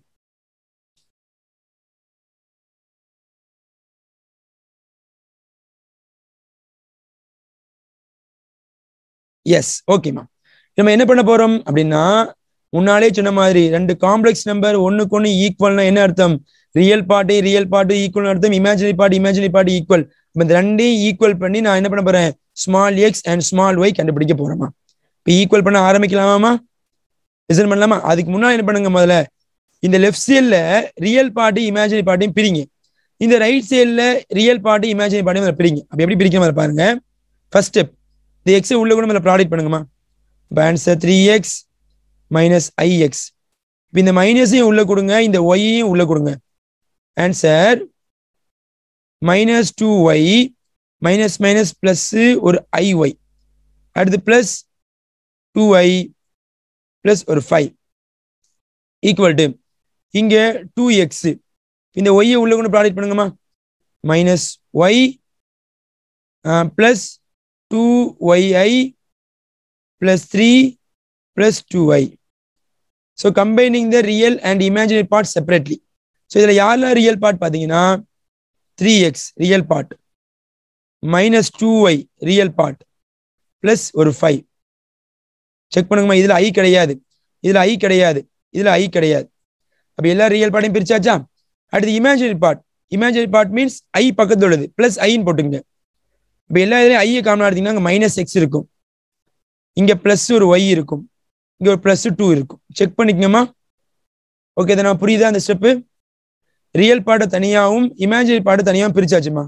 எஸ் ஓகேம்மா நம்ம என்ன பண்ண போறோம் அப்படின்னா முன்னாலே சொன்ன மாதிரி ரெண்டு காம்ப்ளெக்ஸ் நம்பர் ஒன்னுக்கு ஒன்று ஈக்குவல்னா என்ன அர்த்தம் real party real part equal அர்த்தம் imaginary party imaginary part equal இப்போ இந்த ரெண்டையும் ஈக்குவல் பண்ணி நான் என்ன பண்ண போறேன் small x and small y கண்டுபிடிக்க போறேமா இப்போ ஈக்குவல் பண்ண ஆரம்பிக்கலாமா ரிசல்ட் பண்ணலாமா அதுக்கு முன்னாடி என்ன பண்ணுங்க முதல்ல இந்த லெஃப்ட் சைடில் ரியல் பார்ட்டி இமேஜினரி பார்ட்டியும் பிரிங்க இந்த ரைட் சைடில் ரியல் பார்ட்டி இமேஜினரி பார்ட்டியும் பிரிங்க அப்போ எப்படி பிரிக்க மாதிரி பாருங்க ஃபர்ஸ்ட் ஸ்டெப் இந்த எக்ஸை உள்ள கூட மேலே ப்ராடக்ட் பண்ணுங்கம்மா இப்போ answer three x minus i x இப்போ இந்த மைனஸையும் உள்ள கொடுங்க இந்த ஒய்யையும் உள்ள கொடுங்க answer minus two y minus minus plus ஒரு ஐ ஒய் அடுத்து பிளஸ் டூ ஐ பிளஸ் ஒரு ஃபைவ் ஈக்குவல் டு இங்க டூ எக்ஸ் இந்த ஒய்யை உள்ள கொண்டு ப்ராடக்ட் பண்ணுங்கம்மா minus y plus two y i plus three plus two y so combining the real and imaginary part separately so இதில் யாரெல்லாம் ரியல் பார்ட் பார்த்தீங்கன்னா three x real part minus two y real part plus ஒரு five check பண்ணுங்கம்மா இதில் i கிடையாது இதில் i கிடையாது இதில் ஐ கிடையாது அப்போ எல்லா ரியல் பார்ட்டையும் பிரிச்சாச்சா அடுத்து imaginary part imaginary part means i பக்கத்தில் உள்ளது பிளஸ் ஐன்னு போட்டுங்க இப்போ எல்லா இதுலையும் ஐயை காமனாக எடுத்தீங்கன்னா அங்கே மைனஸ் எக்ஸ் இருக்கும் இங்கே ப்ளஸ் ஒரு ஒய் இருக்கும் இங்கே ஒரு ப்ளஸ் டூ இருக்கும் செக் பண்ணிக்கங்கம்மா ஓகே இதை நான் புரியுதா அந்த ஸ்டெப்பு ரியல் பார்ட்டை தனியாகவும் இமேஜினரி பார்ட்டை தனியாகவும் பிரிச்சாச்சுமா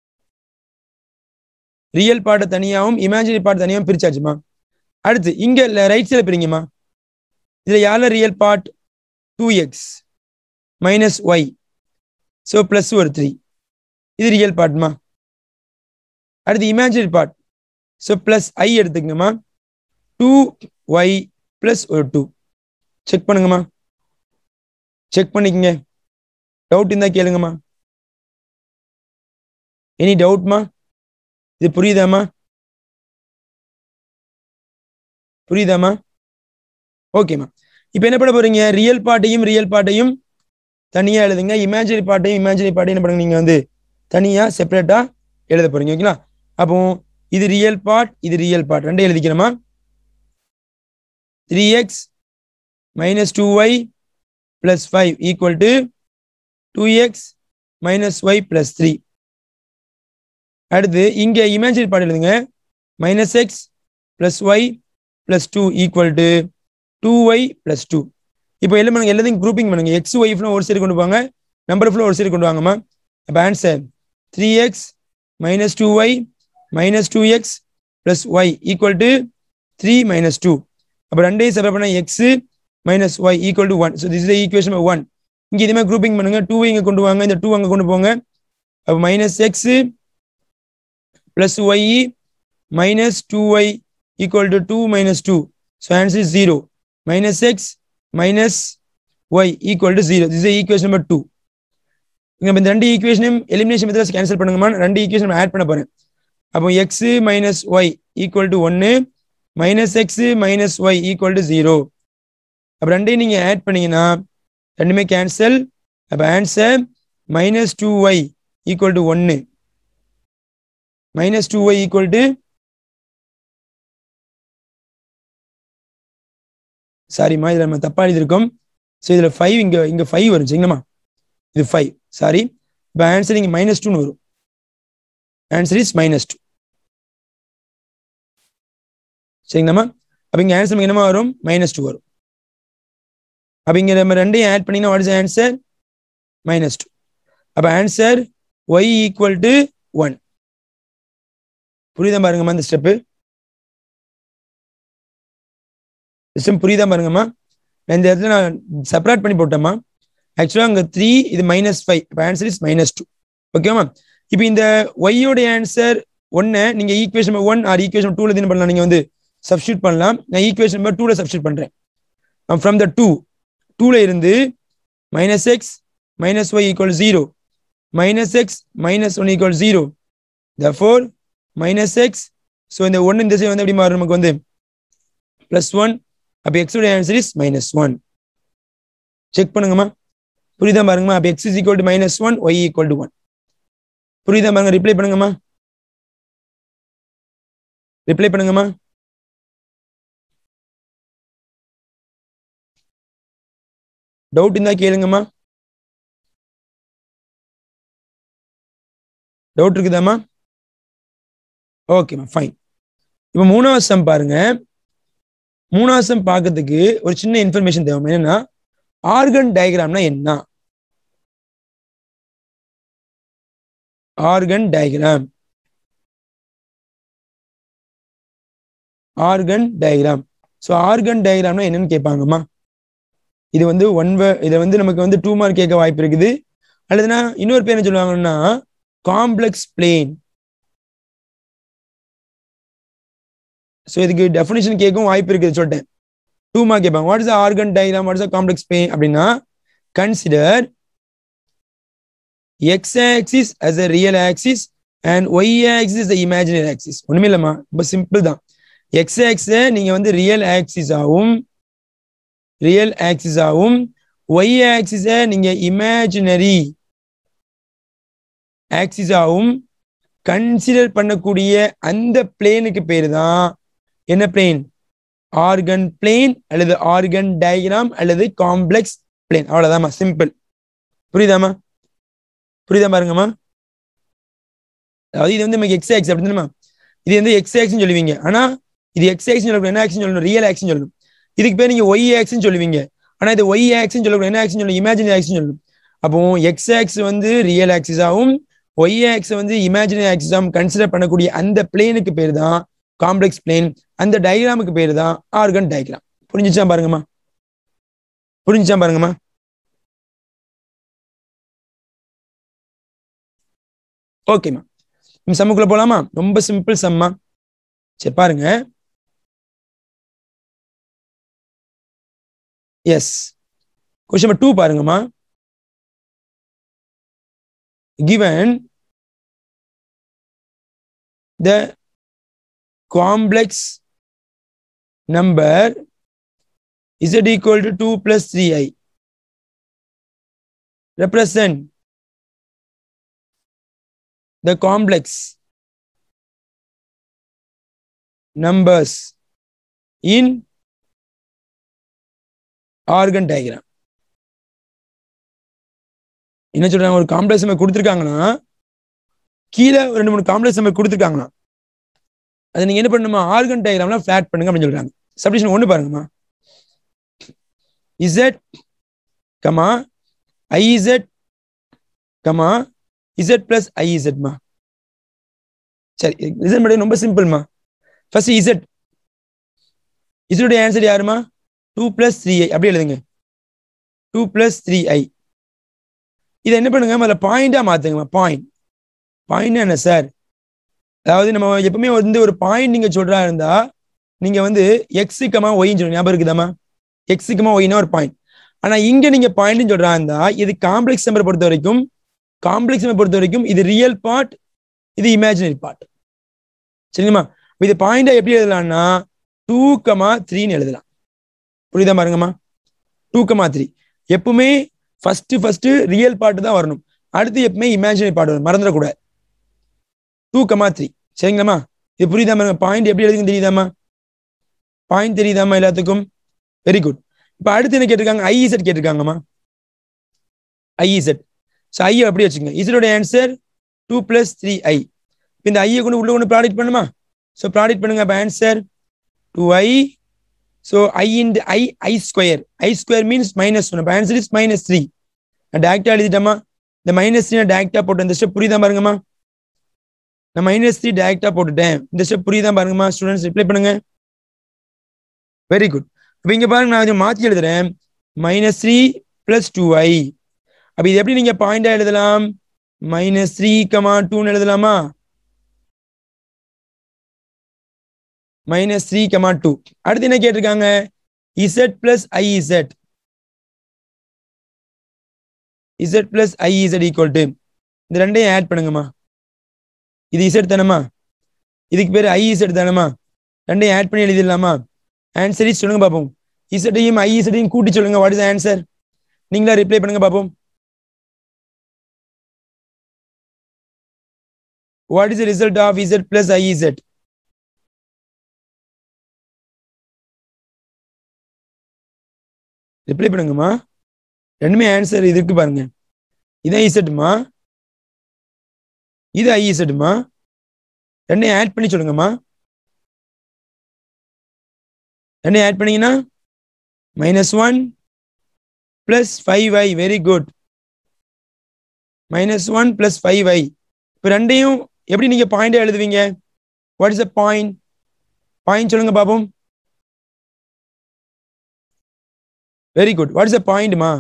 ரியல் பார்ட்டை தனியாகவும் இமேஜினரி பார்ட் தனியாகவும் பிரிச்சாச்சுமா அடுத்து இங்க ரைட் சைடில் பிரிங்கம்மா இதுல யாரில் real part two x minus y so plus ஒரு த்ரீ இது ரியல் பார்ட்மா அடுத்து imaginary part so plus i எடுத்துக்கங்கம்மா டூ ஒய் பிளஸ் ஒரு டூ செக் பண்ணுங்கம்மா செக் பண்ணிக்கங்க டவுட் இருந்தா கேளுங்கம்மா எனி டவுட்மா இது புரியுதாம்மா புரியுதாம்மா ஓகேம்மா இப்போ என்ன பண்ண போறீங்க ரியல் பார்ட்டையும் ரியல் பார்ட்டையும் தனியா எழுதுங்க இமேஜினரி பார்ட்டையும் இமேஜினரி பார்ட்டையும் என்ன பண்ணுங்க நீங்க வந்து தனியா செப்பரேட்டா எழுத போறீங்க ஓகேங்களா அப்போ இது ரியல் பார்ட் இது ரியல் பார்ட் ரெண்டே எழுதிக்கணுமா three x minus two y plus five equal to two x minus y plus three அடுத்து இங்க இமேஜினரி பார்ட் எழுதுங்க minus x plus y plus two equal to two y plus two இப்போ என்ன பண்ணுங்க எல்லாத்தையும் grouping பண்ணுங்க எக்ஸ் ஒய் ஃபுல்லாக ஒரு சைடு கொண்டு போங்க நம்பர் ஃபுல்லாக ஒரு சைடு கொண்டு வாங்கம்மா அப்போ answer three x minus two y minus two x plus y equal to three minus two அப்போ ரெண்டையும் செப்பரேட் பண்ண x minus y equal to one so this is equation one இங்கே இதே மாதிரி குரூப்பிங் பண்ணுங்க டூ இங்கே கொண்டு வாங்க இந்த டூ அங்கே கொண்டு போங்க அப்போ minus x plus y minus two y equal to two minus two so answer is zero minus x minus y equal to zero this equation number two இங்கே இந்த ரெண்டு ஈக்குவேஷனையும் எலிமினேஷன் மெத்தட்ஸ் கேன்சல் பண்ணுங்கம்மா ரெண்டு ஈக்குவேஷன் ஆட் பண்ண போறேன் அப்போ x minus y equal to ஒன்று minus x minus y equal to zero அப்போ ரெண்டையும் நீங்கள் ஆட் பண்ணீங்கன்னா ரெண்டுமே கேன்சல் அப்போ answer minus two y equal to ஒன்று minus two y equal to சாரிம்மா இதில் நம்ம தப்பா எழுதியிருக்கோம் ஸோ இதில் ஃபைவ் இங்கே இங்கே ஃபைவ் வரும் சரிங்களா இது ஃபைவ் சாரி இப்போ ஆன்சர் இங்கே மைனஸ் டூன்னு வரும் ஆன்சர் இஸ் மைனஸ் டூ சரிங்களாம்மா அப்போ இங்கே ஆன்சர் என்னமா வரும் மைனஸ் டூ வரும் அப்போ இங்கே நம்ம ரெண்டையும் ஆட் பண்ணிங்கன்னா what is answer minus two அப்போ answer y equal to one புரியுதா பாருங்கம்மா இந்த ஸ்டெப்பு சிஸ்டம் புரியுதா பாருங்கம்மா நான் இந்த இடத்துல நான் செப்பரேட் பண்ணி போட்டேம்மா ஆக்சுவலாக அங்கே த்ரீ இது மைனஸ் ஃபைவ் இப்போ ஆன்சர் இஸ் மைனஸ் டூ ஓகேவா இப்போ இந்த ஒய்யோடைய ஆன்சர் ஒன்று நீங்கள் equation number one or equation டூவில் என்ன பண்ணலாம் நீங்கள் வந்து சப்ஸ்டியூட் பண்ணலாம் நான் ஈக்குவேஷன் நம்பர் டூவில் சப்ஸ்டியூட் பண்ணுறேன் ஃப்ரம் த டூ டூவில் இருந்து minus x minus y equal zero minus x minus one equal zero the four minus x so இந்த ஒன்று இந்த சைடு வந்து எப்படி மாறும் நமக்கு வந்து ப்ளஸ் ஒன் அப்போ எக்ஸோட answer is minus one check பண்ணுங்கம்மா புரியுதா பாருங்கம்மா அப்போ x is equal to minus one y equal to one புரியுதா பாருங்க ரிப்ளை பண்ணுங்கம்மா ரிப்ளை பண்ணுங்கம்மா டவுட் இருந்தா கேளுங்கம்மா டவுட் இருக்குதாம்மா ஓகேம்மா ஃபைன் இப்போ மூணாவது சம் பாருங்க மூணாவது சம் பார்க்கறதுக்கு ஒரு சின்ன இன்ஃபர்மேஷன் தேவை என்னன்னா ஆர்கன் டயக்ராம்னா என்ன Argand diagram Argand diagram so Argand டயக்ராம்னா என்னன்னு கேட்பாங்கம்மா இது வந்து ஒன் இதை வந்து நமக்கு வந்து டூ மார்க் கேட்க வாய்ப்பு இருக்குது அல்லதுனா இன்னொரு பேர் என்ன சொல்லுவாங்கன்னா காம்ப்ளெக்ஸ் பிளேன் ஸோ இதுக்கு டெஃபினிஷன் கேட்கும் வாய்ப்பு இருக்குது சொல்லிட்டேன் டூ மார்க் கேட்பாங்க what is Argand diagram what is complex plane அப்படின்னா consider x axis as a real axis and y axis imaginary axis ஒண்ணுமே இல்லைம்மா ரொம்ப சிம்பிள் தான் எக்ஸ் ஆக்ஸை நீங்க வந்து ரியல் ஆக்சிஸாகவும் ரியல் ஆக்சிஸாகவும் ஒய் ஆக்சிஸை நீங்க இமேஜினரி ஆக்சிஸாகவும் கன்சிடர் பண்ணக்கூடிய அந்த பிளேனுக்கு பேர் தான் என்ன பிளேன் ஆர்கன் பிளேன் அல்லது ஆர்கன் டயக்ராம் அல்லது காம்ப்ளெக்ஸ் பிளேன் அவ்வளவுதாம்மா சிம்பிள் புரியுதாம்மா புரியுதா பாருங்கம்மா அதாவது இது வந்து நமக்கு எக்ஸ் ஆக்ஸ் அப்படின்னா இது வந்து எக்ஸ் ஆக்ஸ்னு சொல்லுவீங்க ஆனா இது எக்ஸ் ஆக்ஸ் சொல்லக்கூடாது என்ன ஆக்ஷன் சொல்லணும் ரியல் ஆக்ஷன் சொல்லணும் இதுக்கு பேர் நீங்க ஒய் ஆக்ஸ்னு சொல்லுவீங்க ஆனா இது ஒய் ஆக்ஸ்னு சொல்லக்கூடாது என்ன ஆக்ஷன் சொல்லணும் இமேஜினரி ஆக்ஷன் சொல்லணும் அப்போ எக்ஸ் ஆக்ஸ் வந்து ரியல் ஆக்சிஸாகவும் ஒய் ஆக்ஸ் வந்து இமேஜினரி ஆக்சிஸாகவும் கன்சிடர் பண்ணக்கூடிய அந்த பிளேனுக்கு பேர் தான் காம்ப்ளெக்ஸ் பிளேன் அந்த டயக்ராமுக்கு பேர் தான் ஆர்கன் டயக்ராம் புரிஞ்சுச்சா பாருங்கம்மா புரிஞ்சுச்சா பாருங்கம்மா ஓகேம்மா இந்த சம்முக்குள்ள போலாமா ரொம்ப சிம்பிள் சம்மா சரி பாருங்க எஸ் கொஸ்டின் நம்பர் டூ பாருங்கம்மா given the complex number z equal to 2 plus 3i represent the complex numbers in organ diagram என்ன சொல்றாங்க ஒரு காம்ப்ளெக்ஸ் நம்பர் கொடுத்துருக்காங்கன்னா கீழே ஒரு ரெண்டு மூணு காம்ப்ளெக்ஸ் நம்பர் கொடுத்துருக்காங்கன்னா அதை நீங்க என்ன பண்ணணுமா ஆர்கன் டயக்ராம்ல ஃபிளாட் பண்ணுங்க அப்படின்னு சொல்றாங்க சப்டிஷன் ஒன்று பாருங்கம்மா z comma i z comma z plus ஐஇசட்மா சரி ரிசல்ட் மட்டும் ரொம்ப சிம்பிள்மா ஃபர்ஸ்ட் இசட் இசட்டுடைய ஆன்சர் யாருமா டூ பிளஸ் த்ரீ ஐ அப்படி எழுதுங்க டூ பிளஸ் த்ரீ ஐ இதை என்ன பண்ணுங்க முதல்ல பாயிண்டா மாத்துங்க பாயிண்ட் பாயிண்ட் என்ன சார் அதாவது நம்ம எப்பவுமே வந்து ஒரு பாயிண்ட் நீங்க சொல்றா இருந்தா நீங்க வந்து எக்ஸுக்கமா ஒய்ன்னு சொல்லணும் ஞாபகம் இருக்குதாமா எக்ஸுக்கமா ஒய்னா ஒரு பாயிண்ட் ஆனா இங்க நீங்க பாயிண்ட் சொல்றா இருந்தா இது காம்ப்ளெக்ஸ் நம்பர் பொறுத்த வரைக்கும் காம்ப்ளெக்ஸ் நம்பர் பொறுத்த வரைக்கும் இது ரியல் பார்ட் இது இமேஜினரி பார்ட் சரிங்கம்மா இது பாயிண்டா எப்படி எழுதலாம்னா டூ கமா த்ரீன்னு எழுதலாம் புரியுதா பாருங்கம்மா டூ கமா த்ரீ எப்பவுமே ஃபர்ஸ்ட் ஃபர்ஸ்ட் ரியல் பார்ட் தான் வரணும் அடுத்து எப்பவுமே இமேஜினரி பார்ட் வரும் மறந்துடக்கூடாது டூ கமா த்ரீ சரிங்களாம்மா இது புரியுதாமா பாயிண்ட் எப்படி எழுதுங்க தெரியுதாமா பாயிண்ட் தெரியுதாமா எல்லாத்துக்கும் வெரி குட் இப்போ அடுத்து என்ன கேட்டிருக்காங்க ஐஇசட் கேட்டிருக்காங்கம்மா ஐஇசட் ஸோ ஐ அப்படி வச்சுங்க இசடோட answer two plus three i இப்போ இந்த ஐயை கொண்டு உள்ள கொண்டு ப்ராடக்ட் பண்ணுமா ஸோ ப்ராடக்ட் பண்ணுங்க அப்போ answer two i so i into i i square i square means minus one answer is minus three நான் டேரக்டா எழுதிட்டேமா இந்த மைனஸ் த்ரீ நான் டேரக்டா போட்டேன் இந்த ஸ்டெப் புரியுதா பாருங்கம்மா நான் மைனஸ் த்ரீ டேரக்டா போட்டுட்டேன் இந்த ஸ்டெப் புரியுதா பாருங்கம்மா ஸ்டூடெண்ட்ஸ் ரிப்ளை பண்ணுங்க வெரி குட் இப்போ இங்க பாருங்க நான் கொஞ்சம் மாத்தி எழுதுறேன் minus three plus two i அப்ப இது எப்படி நீங்க பாயிண்டா எழுதலாம் மைனஸ் த்ரீ கமா டூன்னு எழுதலாமா மைனஸ் த்ரீ கமா டூ அடுத்து என்ன கேட்டிருக்காங்க z plus I z z plus I z equal to இந்த ரெண்டையும் ஆட் பண்ணுங்கம்மா இது இசட் தானம்மா இதுக்கு பேர் ஐ இசட் தானம்மா ரெண்டையும் ஆட் பண்ணி எழுதிடலாமா ஆன்சர் சொல்லுங்க பார்ப்போம் இசட்டையும் ஐ இசட்டையும் கூட்டி சொல்லுங்க வாட் இஸ் ஆன்சர் நீங்களா ரிப்ளை பண்ணுங்க பார்ப்போம் what is result of z plus I z reply பண்ணுங்கம்மா ரெண்டுமே ஆன்சர் இது இருக்கு பாருங்க இதான் இசட்டுமா இது ஐஇசட்மா ரெண்டையும் ஆட் பண்ணி சொல்லுங்கம்மா ரெண்டையும் ஆட் பண்ணீங்கன்னா minus one plus five i very good minus one plus five i இப்போ ரெண்டையும் எப்படி நீங்க பாயிண்ட் எழுதுவீங்க what is a point point சொல்லுங்க பாப்போம் very good what is a பாயிண்ட்மா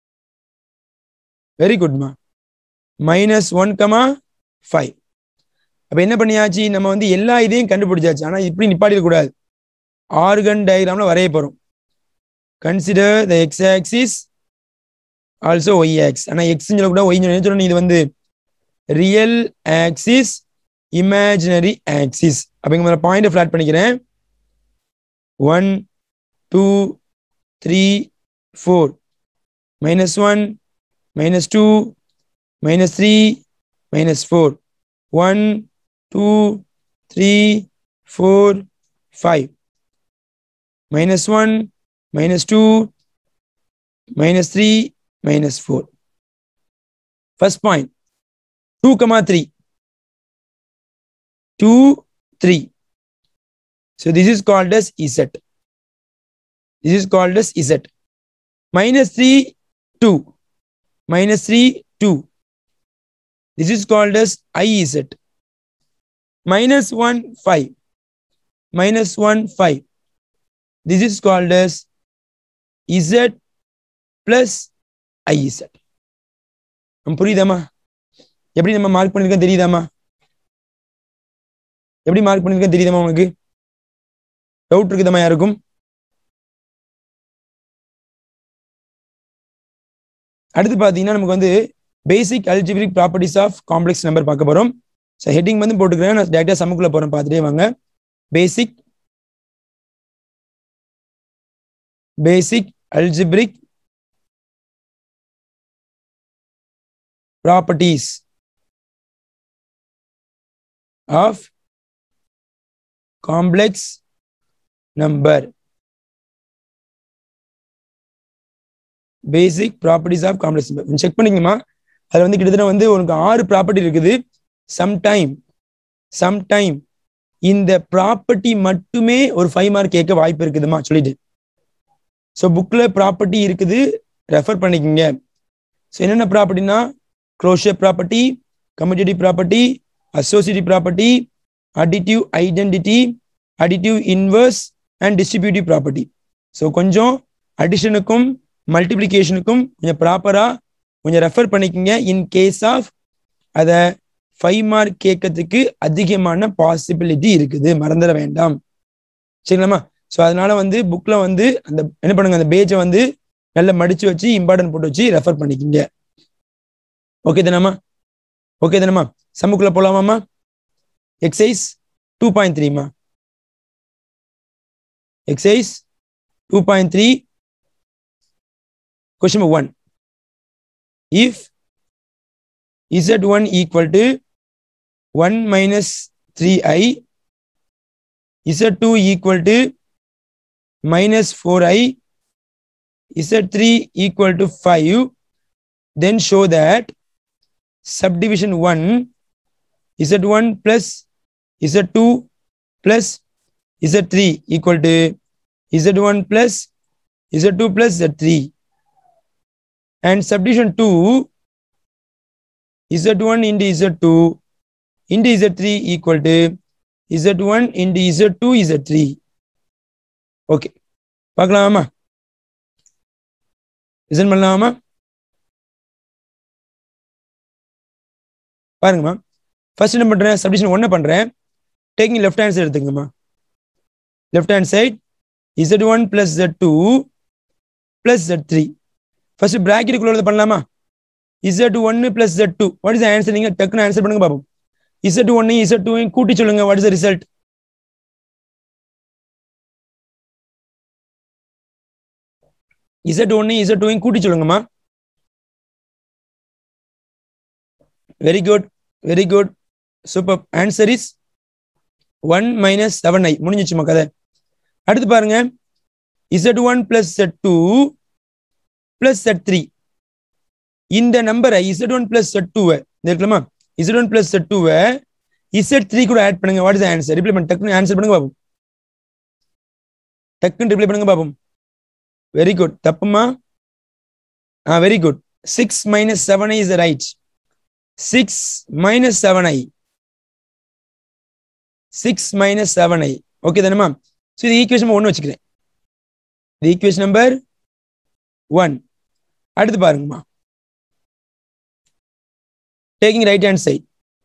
வெரி குட்மா மைனஸ் ஒன் கமா ஃபைவ் அப்போ என்ன பண்ணியாச்சு நம்ம வந்து எல்லா இதையும் கண்டுபிடிச்சாச்சு ஆனால் இப்படி நிப்பாட்டிட கூடாது ஆர்கன் டயக்ராம்ல வரைய போறோம் consider the x axis also y axis ஆனால் எக்ஸ் சொல்லக்கூட ஒய் சொல்லணும் இது வந்து ரியல் ஆக்சிஸ் இமேஜினரி ஆக்சிஸ் அப்படிங்கிற பாயிண்ட் ஃபிளாட் பண்ணிக்கிறேன் one two three four minus one minus two minus three minus four one two three four five minus 1, minus 2, minus 3, minus 4. First point, 2 comma 3. 2, 3. So this is called as Z. This is called as Z. Minus 3, 2. Minus 3, 2. This is called as IZ. Minus 1, 5. Minus 1, 5. This is called as Z plus IZ. புரியுதாமா எப்படி நம்ம mark பண்ணிருக்கோம் தெரியுதாமா எப்படி mark பண்ணிருக்கோம் தெரியுதாமா உங்களுக்கு doubt இருக்குதாமா யாருக்கும் அடுத்து பாத்தீங்கன்னா நமக்கு வந்து basic algebraic properties of complex number பார்க்க போறோம் ஸோ ஹெட்டிங் வந்து போட்டுக்கிறேன் நான் டேரக்டா சமுக்குள்ள போறேன் பார்த்துட்டே வாங்க basic basic algebraic properties of complex number basic properties of complex number check பண்ணிக்கணுமா அது வந்து கிட்டத்தட்ட வந்து உனக்கு ஆறு ப்ராப்பர்ட்டி இருக்குது சம்டைம் சம்டைம் இந்த ப்ராப்பர்ட்டி மட்டுமே ஒரு ஃபைவ் மார்க் கேட்க வாய்ப்பு இருக்குதுமா சொல்லிட்டு ஸோ புக்கில் ப்ராப்பர்ட்டி இருக்குது ரெஃபர் பண்ணிக்கோங்க ஸோ என்னென்ன ப்ராப்பர்ட்டினா closure property commutative property associative property additive identity additive inverse and distributive property so கொஞ்சம் அடிஷனுக்கும் மல்டிப்ளிகேஷனுக்கும் கொஞ்சம் ப்ராப்பராக கொஞ்சம் ரெஃபர் பண்ணிக்கோங்க இன் கேஸ் ஆஃப் அதை ஃபைவ் மார்க் கேட்கறதுக்கு அதிகமான பாசிபிலிட்டி இருக்குது மறந்துட வேண்டாம் சரிங்களாம்மா ஸோ அதனால வந்து புக்ல வந்து அந்த என்ன பண்ணுங்க அந்த பேஜை வந்து நல்லா மடிச்சு வச்சு இம்பார்ட்டன்ட் போட்டு வச்சு ரெஃபர் பண்ணிக்கிங்க ஓகே தானம்மா ஓகே தானம்மா சம்முக்குள்ள போலாமாம்மா எக்ஸைஸ் டூ பாயிண்ட் த்ரீமா exercise two point three question number one if z one equal to one minus three i z two equal to minus 4i z3 equal to 5 then show that subdivision 1 z1 plus z2 plus z3 equal to z1 plus z2 plus z3 and subdivision 2 z1 into z2 into z3 equal to z1 into z2 z3 okay பார்க்கலாமா listen பண்ணலாமா பாருங்கம்மா first என்ன பண்றேன் subdivision ஒன்ன பண்றேன் taking left hand side எடுத்துங்கம்மா left hand side z one plus z two plus z three first பிராக்கெட்டுக்குள்ள பண்ணலாமா இசட் ஒன்னு plus z two what is answer நீங்க டக்குன்னு ஆன்சர் பண்ணுங்க பாப்போம் இசட் ஒன்னையும் இசட் டூவையும் கூட்டி சொல்லுங்க வாட் இஸ் ரிசல்ட் இசட் ஒன்னு இசட் டூவையும் கூட்டி சொல்லுங்கம்மா very good very good super answer is one minus seven i முடிஞ்சிச்சுமா கதை அடுத்து பாருங்க z one plus z two plus z three இந்த நம்பரை z one plus z two இருக்கலாமா இசட் ஒன் பிளஸ் செட் டூவை இசட் த்ரீ கூட ஆட் பண்ணுங்க வாட் இஸ் ஆன்சர் ரிப்ளை பண்ண டக்குன்னு ஆன்சர் பண்ணுங்க பாப்போம் டக்குன்னு ரிப்ளை பண்ணுங்க பாப்போம் very good தப்புமா ah very good six minus seven i is right six minus seven i six minus seven i okay தானேமா ஸோ இது ஈக்குவேஷன் நம்பர் ஒன்று வச்சுக்கிறேன் இது ஈக்குவேஷன் நம்பர் ஒன் அடுத்து பாருங்கம்மா taking right hand side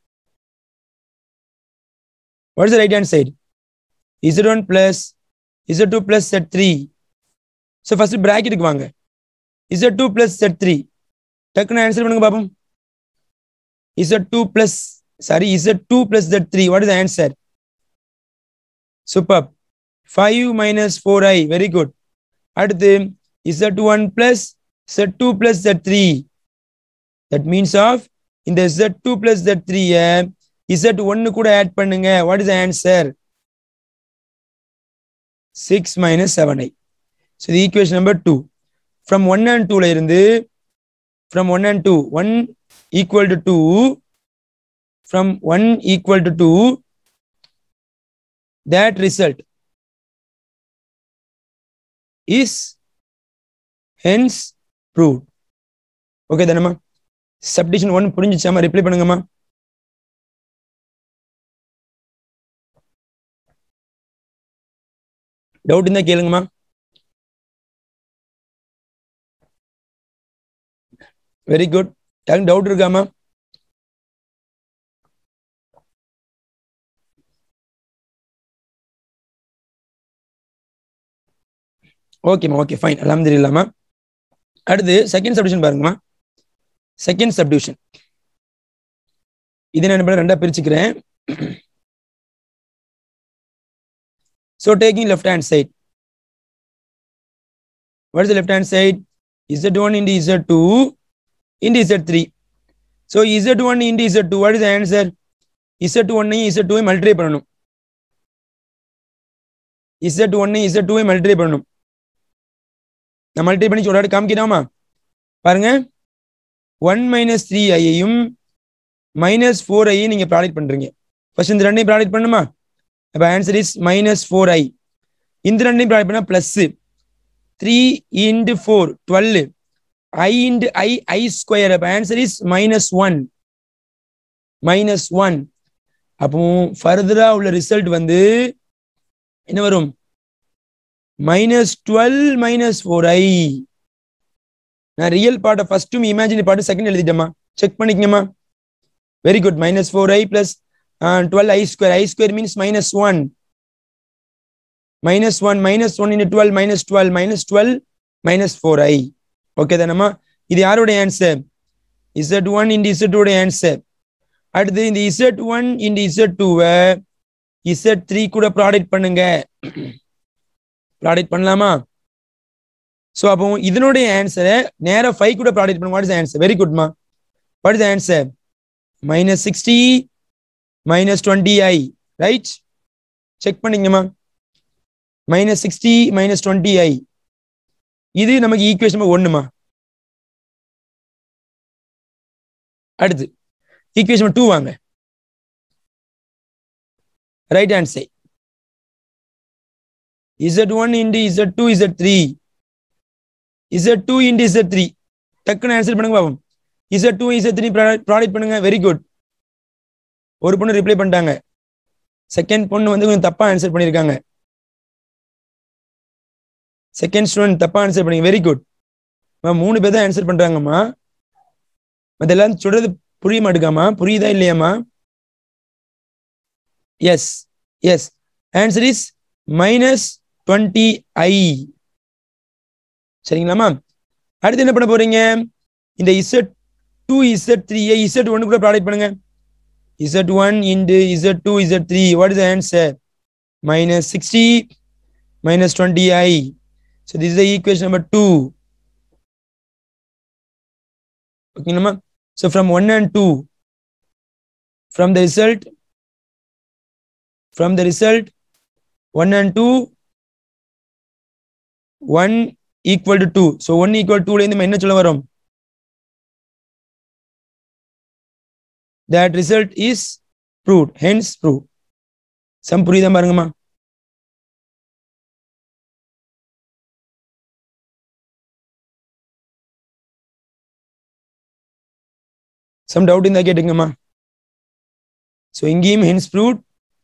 what is right hand side z one plus z two plus z three so first பிராக்கெட்டுக்கு வாங்க z two plus z three டக்குன்னு ஆன்சர் பண்ணுங்க பாப்போம் z two plus sorry z two plus z three what is answer super five minus four i very good அடுத்து z one plus z two plus z three that means of இந்த z two plus z த்ரீய z ஒன்னு கூட add பண்ணுங்க what is answer six minus seven i so இது equation number two from one and டூல இருந்து from one and two one equal to two from one equal to two that result is hence proved okay தானேம்மா submission one புரிஞ்சிச்சாமா reply பண்ணுங்கம்மா doubt இருந்தா கேளுங்கம்மா very good doubt இருக்காமா ஓகேம்மா okay fine அலமது இல்லாமா அடுத்து செகண்ட் சப்டிஷன் பாருங்கம்மா செகண்ட் சப்டிவிஷன் இது நான் ரெண்டா பிரிச்சுக்கிறேன் so taking left hand side what is left hand side z one into z two into z three so z one into z two what is answer z ஒன்னையும் z டூவையும் multiply பண்ணணும் z ஒன்னையும் z டூவையும் multiply பண்ணணும் நான் multiply பண்ணி சொல்றாரு காமிக்கிறாமா பாருங்க ஒன் மைனஸ் த்ரீ ஐயையும் மைனஸ் ஃபோர் ஐயும் நீங்க ப்ராடக்ட் பண்றீங்க ஃபர்ஸ்ட் இந்த ரெண்டையும் ப்ராடக்ட் பண்ணுமா அப்போ answer is minus four i இந்த ரெண்டையும் ப்ராடக்ட் பண்ணா plus three into four twelve i into i i square அப்போ answer is minus one minus one அப்போ ஃபர்தரா உள்ள ரிசல்ட் வந்து என்ன வரும் minus twelve minus four i நான் ரியல் பார்ட்டை ஃபர்ஸ்ட்டும் இமேஜினரி பார்ட்டு செகண்ட் எழுதிட்டேம்மா செக் பண்ணிக்கங்கம்மா very good minus four i plus twelve i square i square means minus one minus one minus one into twelve minus twelve minus twelve minus four i okay தானம்மா இது யாருடைய answer z one into z உடைய answer அடுத்து இந்த z one into z டூவை z three கூட product பண்ணுங்க product பண்ணலாமா ஸோ அப்போ இதனுடைய ஆன்சரை நேராக ஃபைவ் கூட ப்ராடக்ட் பண்ணுங்க வாட் இஸ் ஆன்சர் வெரி குட்மா what is answer minus sixty minus twenty i right check பண்ணிங்கம்மா minus sixty minus twenty i இது நமக்கு ஈக்குவேஷன் ஒண்ணுமா அடுத்து ஈக்குவேஷன் டூ வாங்க right hand side Z1 into Z2 Z3 Z2 into Z3 டக்குன்னு answer பண்ணுங்க பாப்போம் Z2 Z3 ப்ராடக்ட் பண்ணுங்க வெரி குட் ஒரு பொண்ணு ரிப்ளை பண்ணிட்டாங்க செகண்ட் பொண்ணு வந்து கொஞ்சம் தப்பா ஆன்சர் பண்ணிருக்காங்க செகண்ட் ஸ்டூடெண்ட் தப்பா ஆன்சர் பண்ணீங்க வெரி குட் மூணு பேர் தான் ஆன்சர் பண்றாங்கம்மா மத்த எல்லாம் சொல்றது புரிய மாட்டேங்காமா புரியுதா இல்லையாம்மா yes yes answer is minus twenty i சரிங்களாமா அடுத்து என்ன பண்ண போறீங்க இந்த z two z three z ஒன்னு கூட ப்ராடக்ட் பண்ணுங்க z one into z two z three what is answer minus sixty minus twenty i so this the equation number two ஓகேங்களா so from one and two from the result from the result one and two one equal to two so one equal டூல இருந்து நம்ம என்ன சொல்ல வரோம் that result is proved hence prove sum புரியுதா பாருங்கம்மா some doubt இருந்தா கேட்டுங்கம்மா ஸோ இங்கேயும் ஹென்ஸ் ப்ரூவ்ட்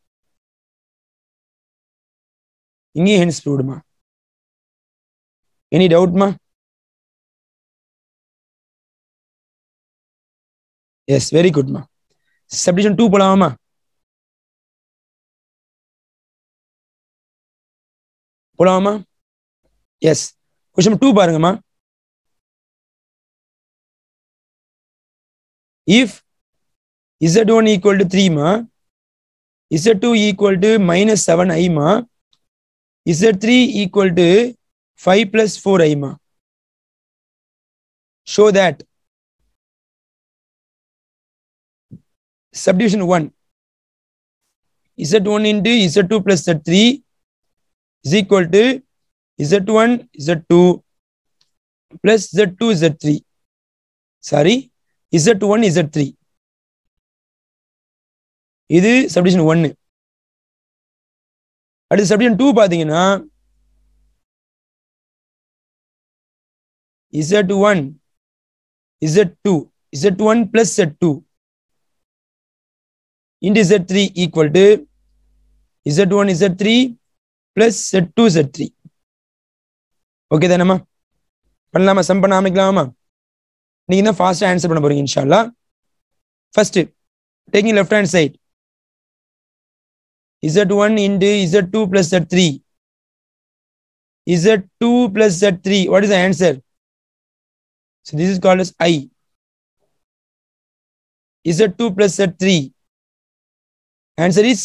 இங்கேயும் ஹென்ஸ் ப்ரூவ்டுமா எனி டவுட்மா எஸ் வெரி குட்மா சப்டிஷன் டூ போலாமா போலாமா எஸ் கொஸ்டின் டூ பாருங்கம்மா if z one equal to த்ரீமா z two equal to minus seven ஐமா z three equal to five plus four ஐமா show that subdivision 1 z1 into z2 plus z3 is equal to z1 z2 plus z2 z3 sorry z1 z3 இது subdivision ஒன்னு அடுத்து subdivision two பாத்தீங்கன்னா z one z two z one plus z two into Z3 equal to Z1 Z3 plus Z2 Z3. Okay தானம்மா பண்ணலாமா some பண்ண ஆரம்பிக்கலாமா நீங்க தான் ஃபாஸ்டா ஆன்சர் பண்ண போறீங்க இன்ஷால்லா first taking left hand side Z1 into Z2 plus Z3 Z2 plus Z3 what is the answer so this is called as I Z2 plus Z3 Answer is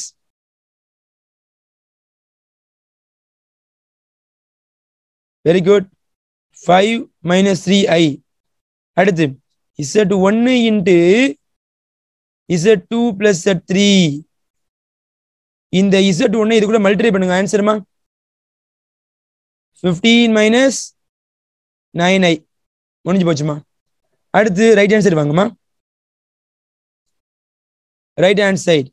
very good. 5 minus 3i. அடுத்து Z1 into Z2 plus Z3. இந்த Z1 இது கூட multiply பண்ணுங்க ஆன்சர்மா 15 minus nine I முடிஞ்சு போச்சுமா அடுத்து right hand side வாங்கம்மா right hand side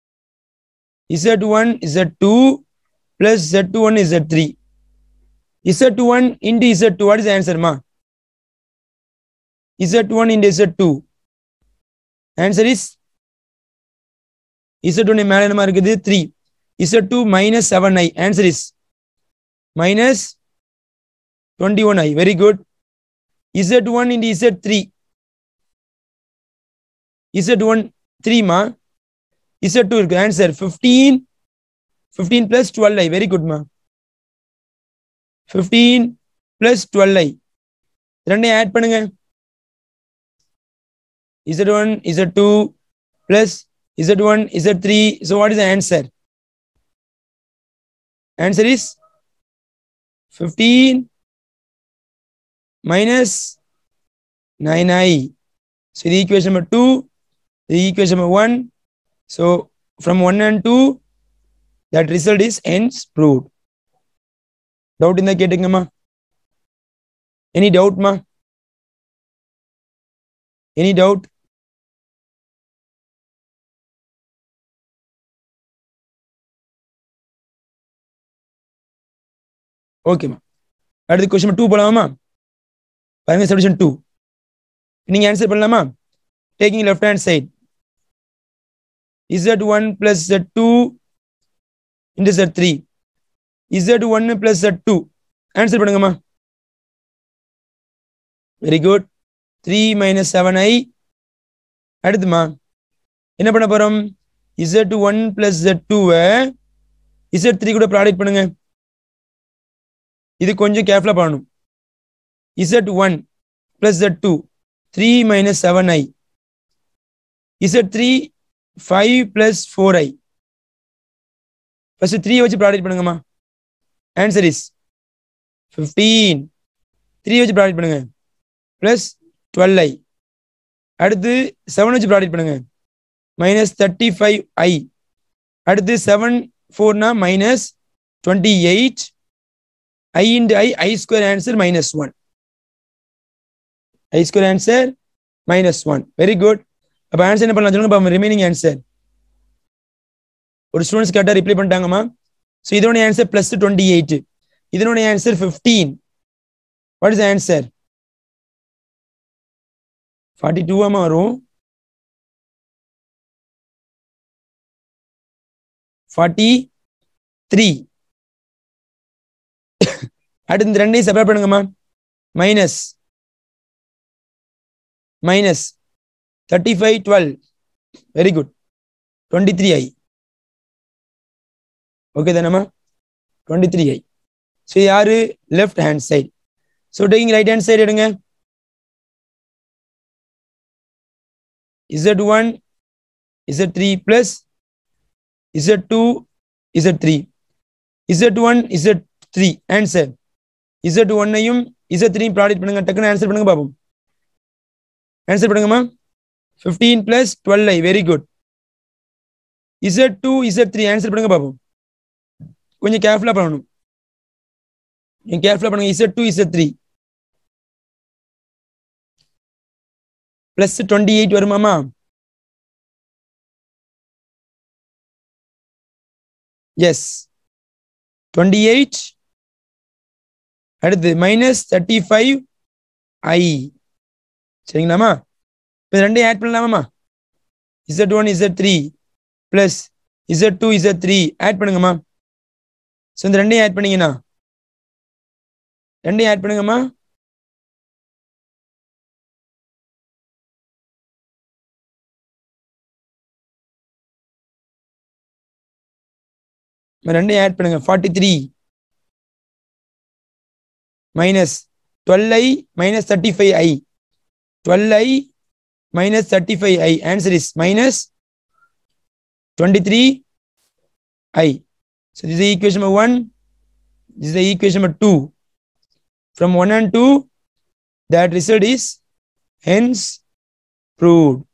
Z1, Z2 plus Z21, Z3. Z1 into Z2, what is the answer, ma? Z1 into Z2. Answer is Z1 மேல என்னமா இருக்குது 3. Z2 minus 7i. Answer is minus 21i. Very good. Z1 into Z3. Z1 3 ma. Z2 இருக்கு answer 15 15 plus 12i very good மா 15 plus 12i ரெண்டையும் add பண்ணுங்க Z1 Z2 plus Z1 Z3 so what is the answer answer is 15 minus 9i so the equation number 2 the equation number 1 So from 1 and 2, that result is hence proved. Doubt in the கேட்டுங்க ma? Any doubt ma? Any doubt? ஓகேம்மா அடுத்து question two போலாமா பாருங்க solution two நீங்க answer பண்ணலாமா taking left hand side Z1 plus Z2 into Z3. Z1 plus Z2. Answer பண்ணுங்கம்மா very good three minus seven i அடுத்துமா என்ன பண்ண போறோம் இசட் ஒன் பிளஸ் ஜெட் டூவை இசட் த்ரீ கூட ப்ராடக்ட் பண்ணுங்க இது கொஞ்சம் கேர்ஃபுல்லா பண்ணணும் z one plus z two three minus seven i z three five plus four i first three வச்சு ப்ராடக்ட் பண்ணுங்கம்மா ஆன்சர் இஸ் ஃபிஃப்டீன் த்ரீ வச்சு ப்ராடக்ட் பண்ணுங்க பிளஸ் டுவெல் ஐ அடுத்து செவன் வச்சு ப்ராடக்ட் பண்ணுங்க மைனஸ் தேர்ட்டி ஃபைவ் ஐ அடுத்து seven ஃபோர்னா minus twenty eight i into i i square answer minus one i square answer minus one very good அப்ப answer என்ன பண்ணலாம் சொல்லுங்க ரிமைனிங் ஆன்சர் ஒரு ஸ்டூடெண்ட்ஸ் கேட்டா ரிப்ளை பண்ணிட்டாங்கம்மா ஸோ இதோட ஆன்சர் பிளஸ் டுவெண்ட்டி எயிட் இதனோட answer fifteen what is answer forty டூவாமா வரும் ஃபார்ட்டி த்ரீ அடுத்து இந்த ரெண்டையும் செப்பரேட் பண்ணுங்கம்மா minus minus thirty five twelve very good twenty three i okay தானம்மா டுவெண்ட்டி த்ரீ ஐ ஸோ யாரு left hand side so taking right hand side எடுங்க z one z three plus z two z three z one z three answer z ஒன்னையும் z three product பண்ணுங்க டக்குன்னு answer பண்ணுங்க பாப்போம் answer பண்ணுங்கம்மா fifteen plus twelve i very good z two z three answer பண்ணுங்க பாப்போம் கொஞ்சம் கேர்ஃபுல்லாக பண்ணணும் நீங்க கேர்ஃபுல்லாக பண்ணுங்க z two z three plus twenty eight வருமாமா எஸ் டுவெண்ட்டி எயிட் அடுத்து மைனஸ் தேர்ட்டி ஃபைவ் ஐ சரிங்களாமா இப்போ ரெண்டையும் ஆட் பண்ணலாமாம்மா z one z three plus z two z three add பண்ணுங்கம்மா ஸோ இந்த ரெண்டையும் ஆட் பண்ணீங்கன்னா ரெண்டையும் ஆட் பண்ணுங்கம்மா ரெண்டையும் ஆட் பண்ணுங்க forty three minus twelve i minus thirty five i twelve i minus 35i. Answer is minus 23i. So this is the equation number 1. This is the equation number 2. From 1 and 2, that result is hence proved.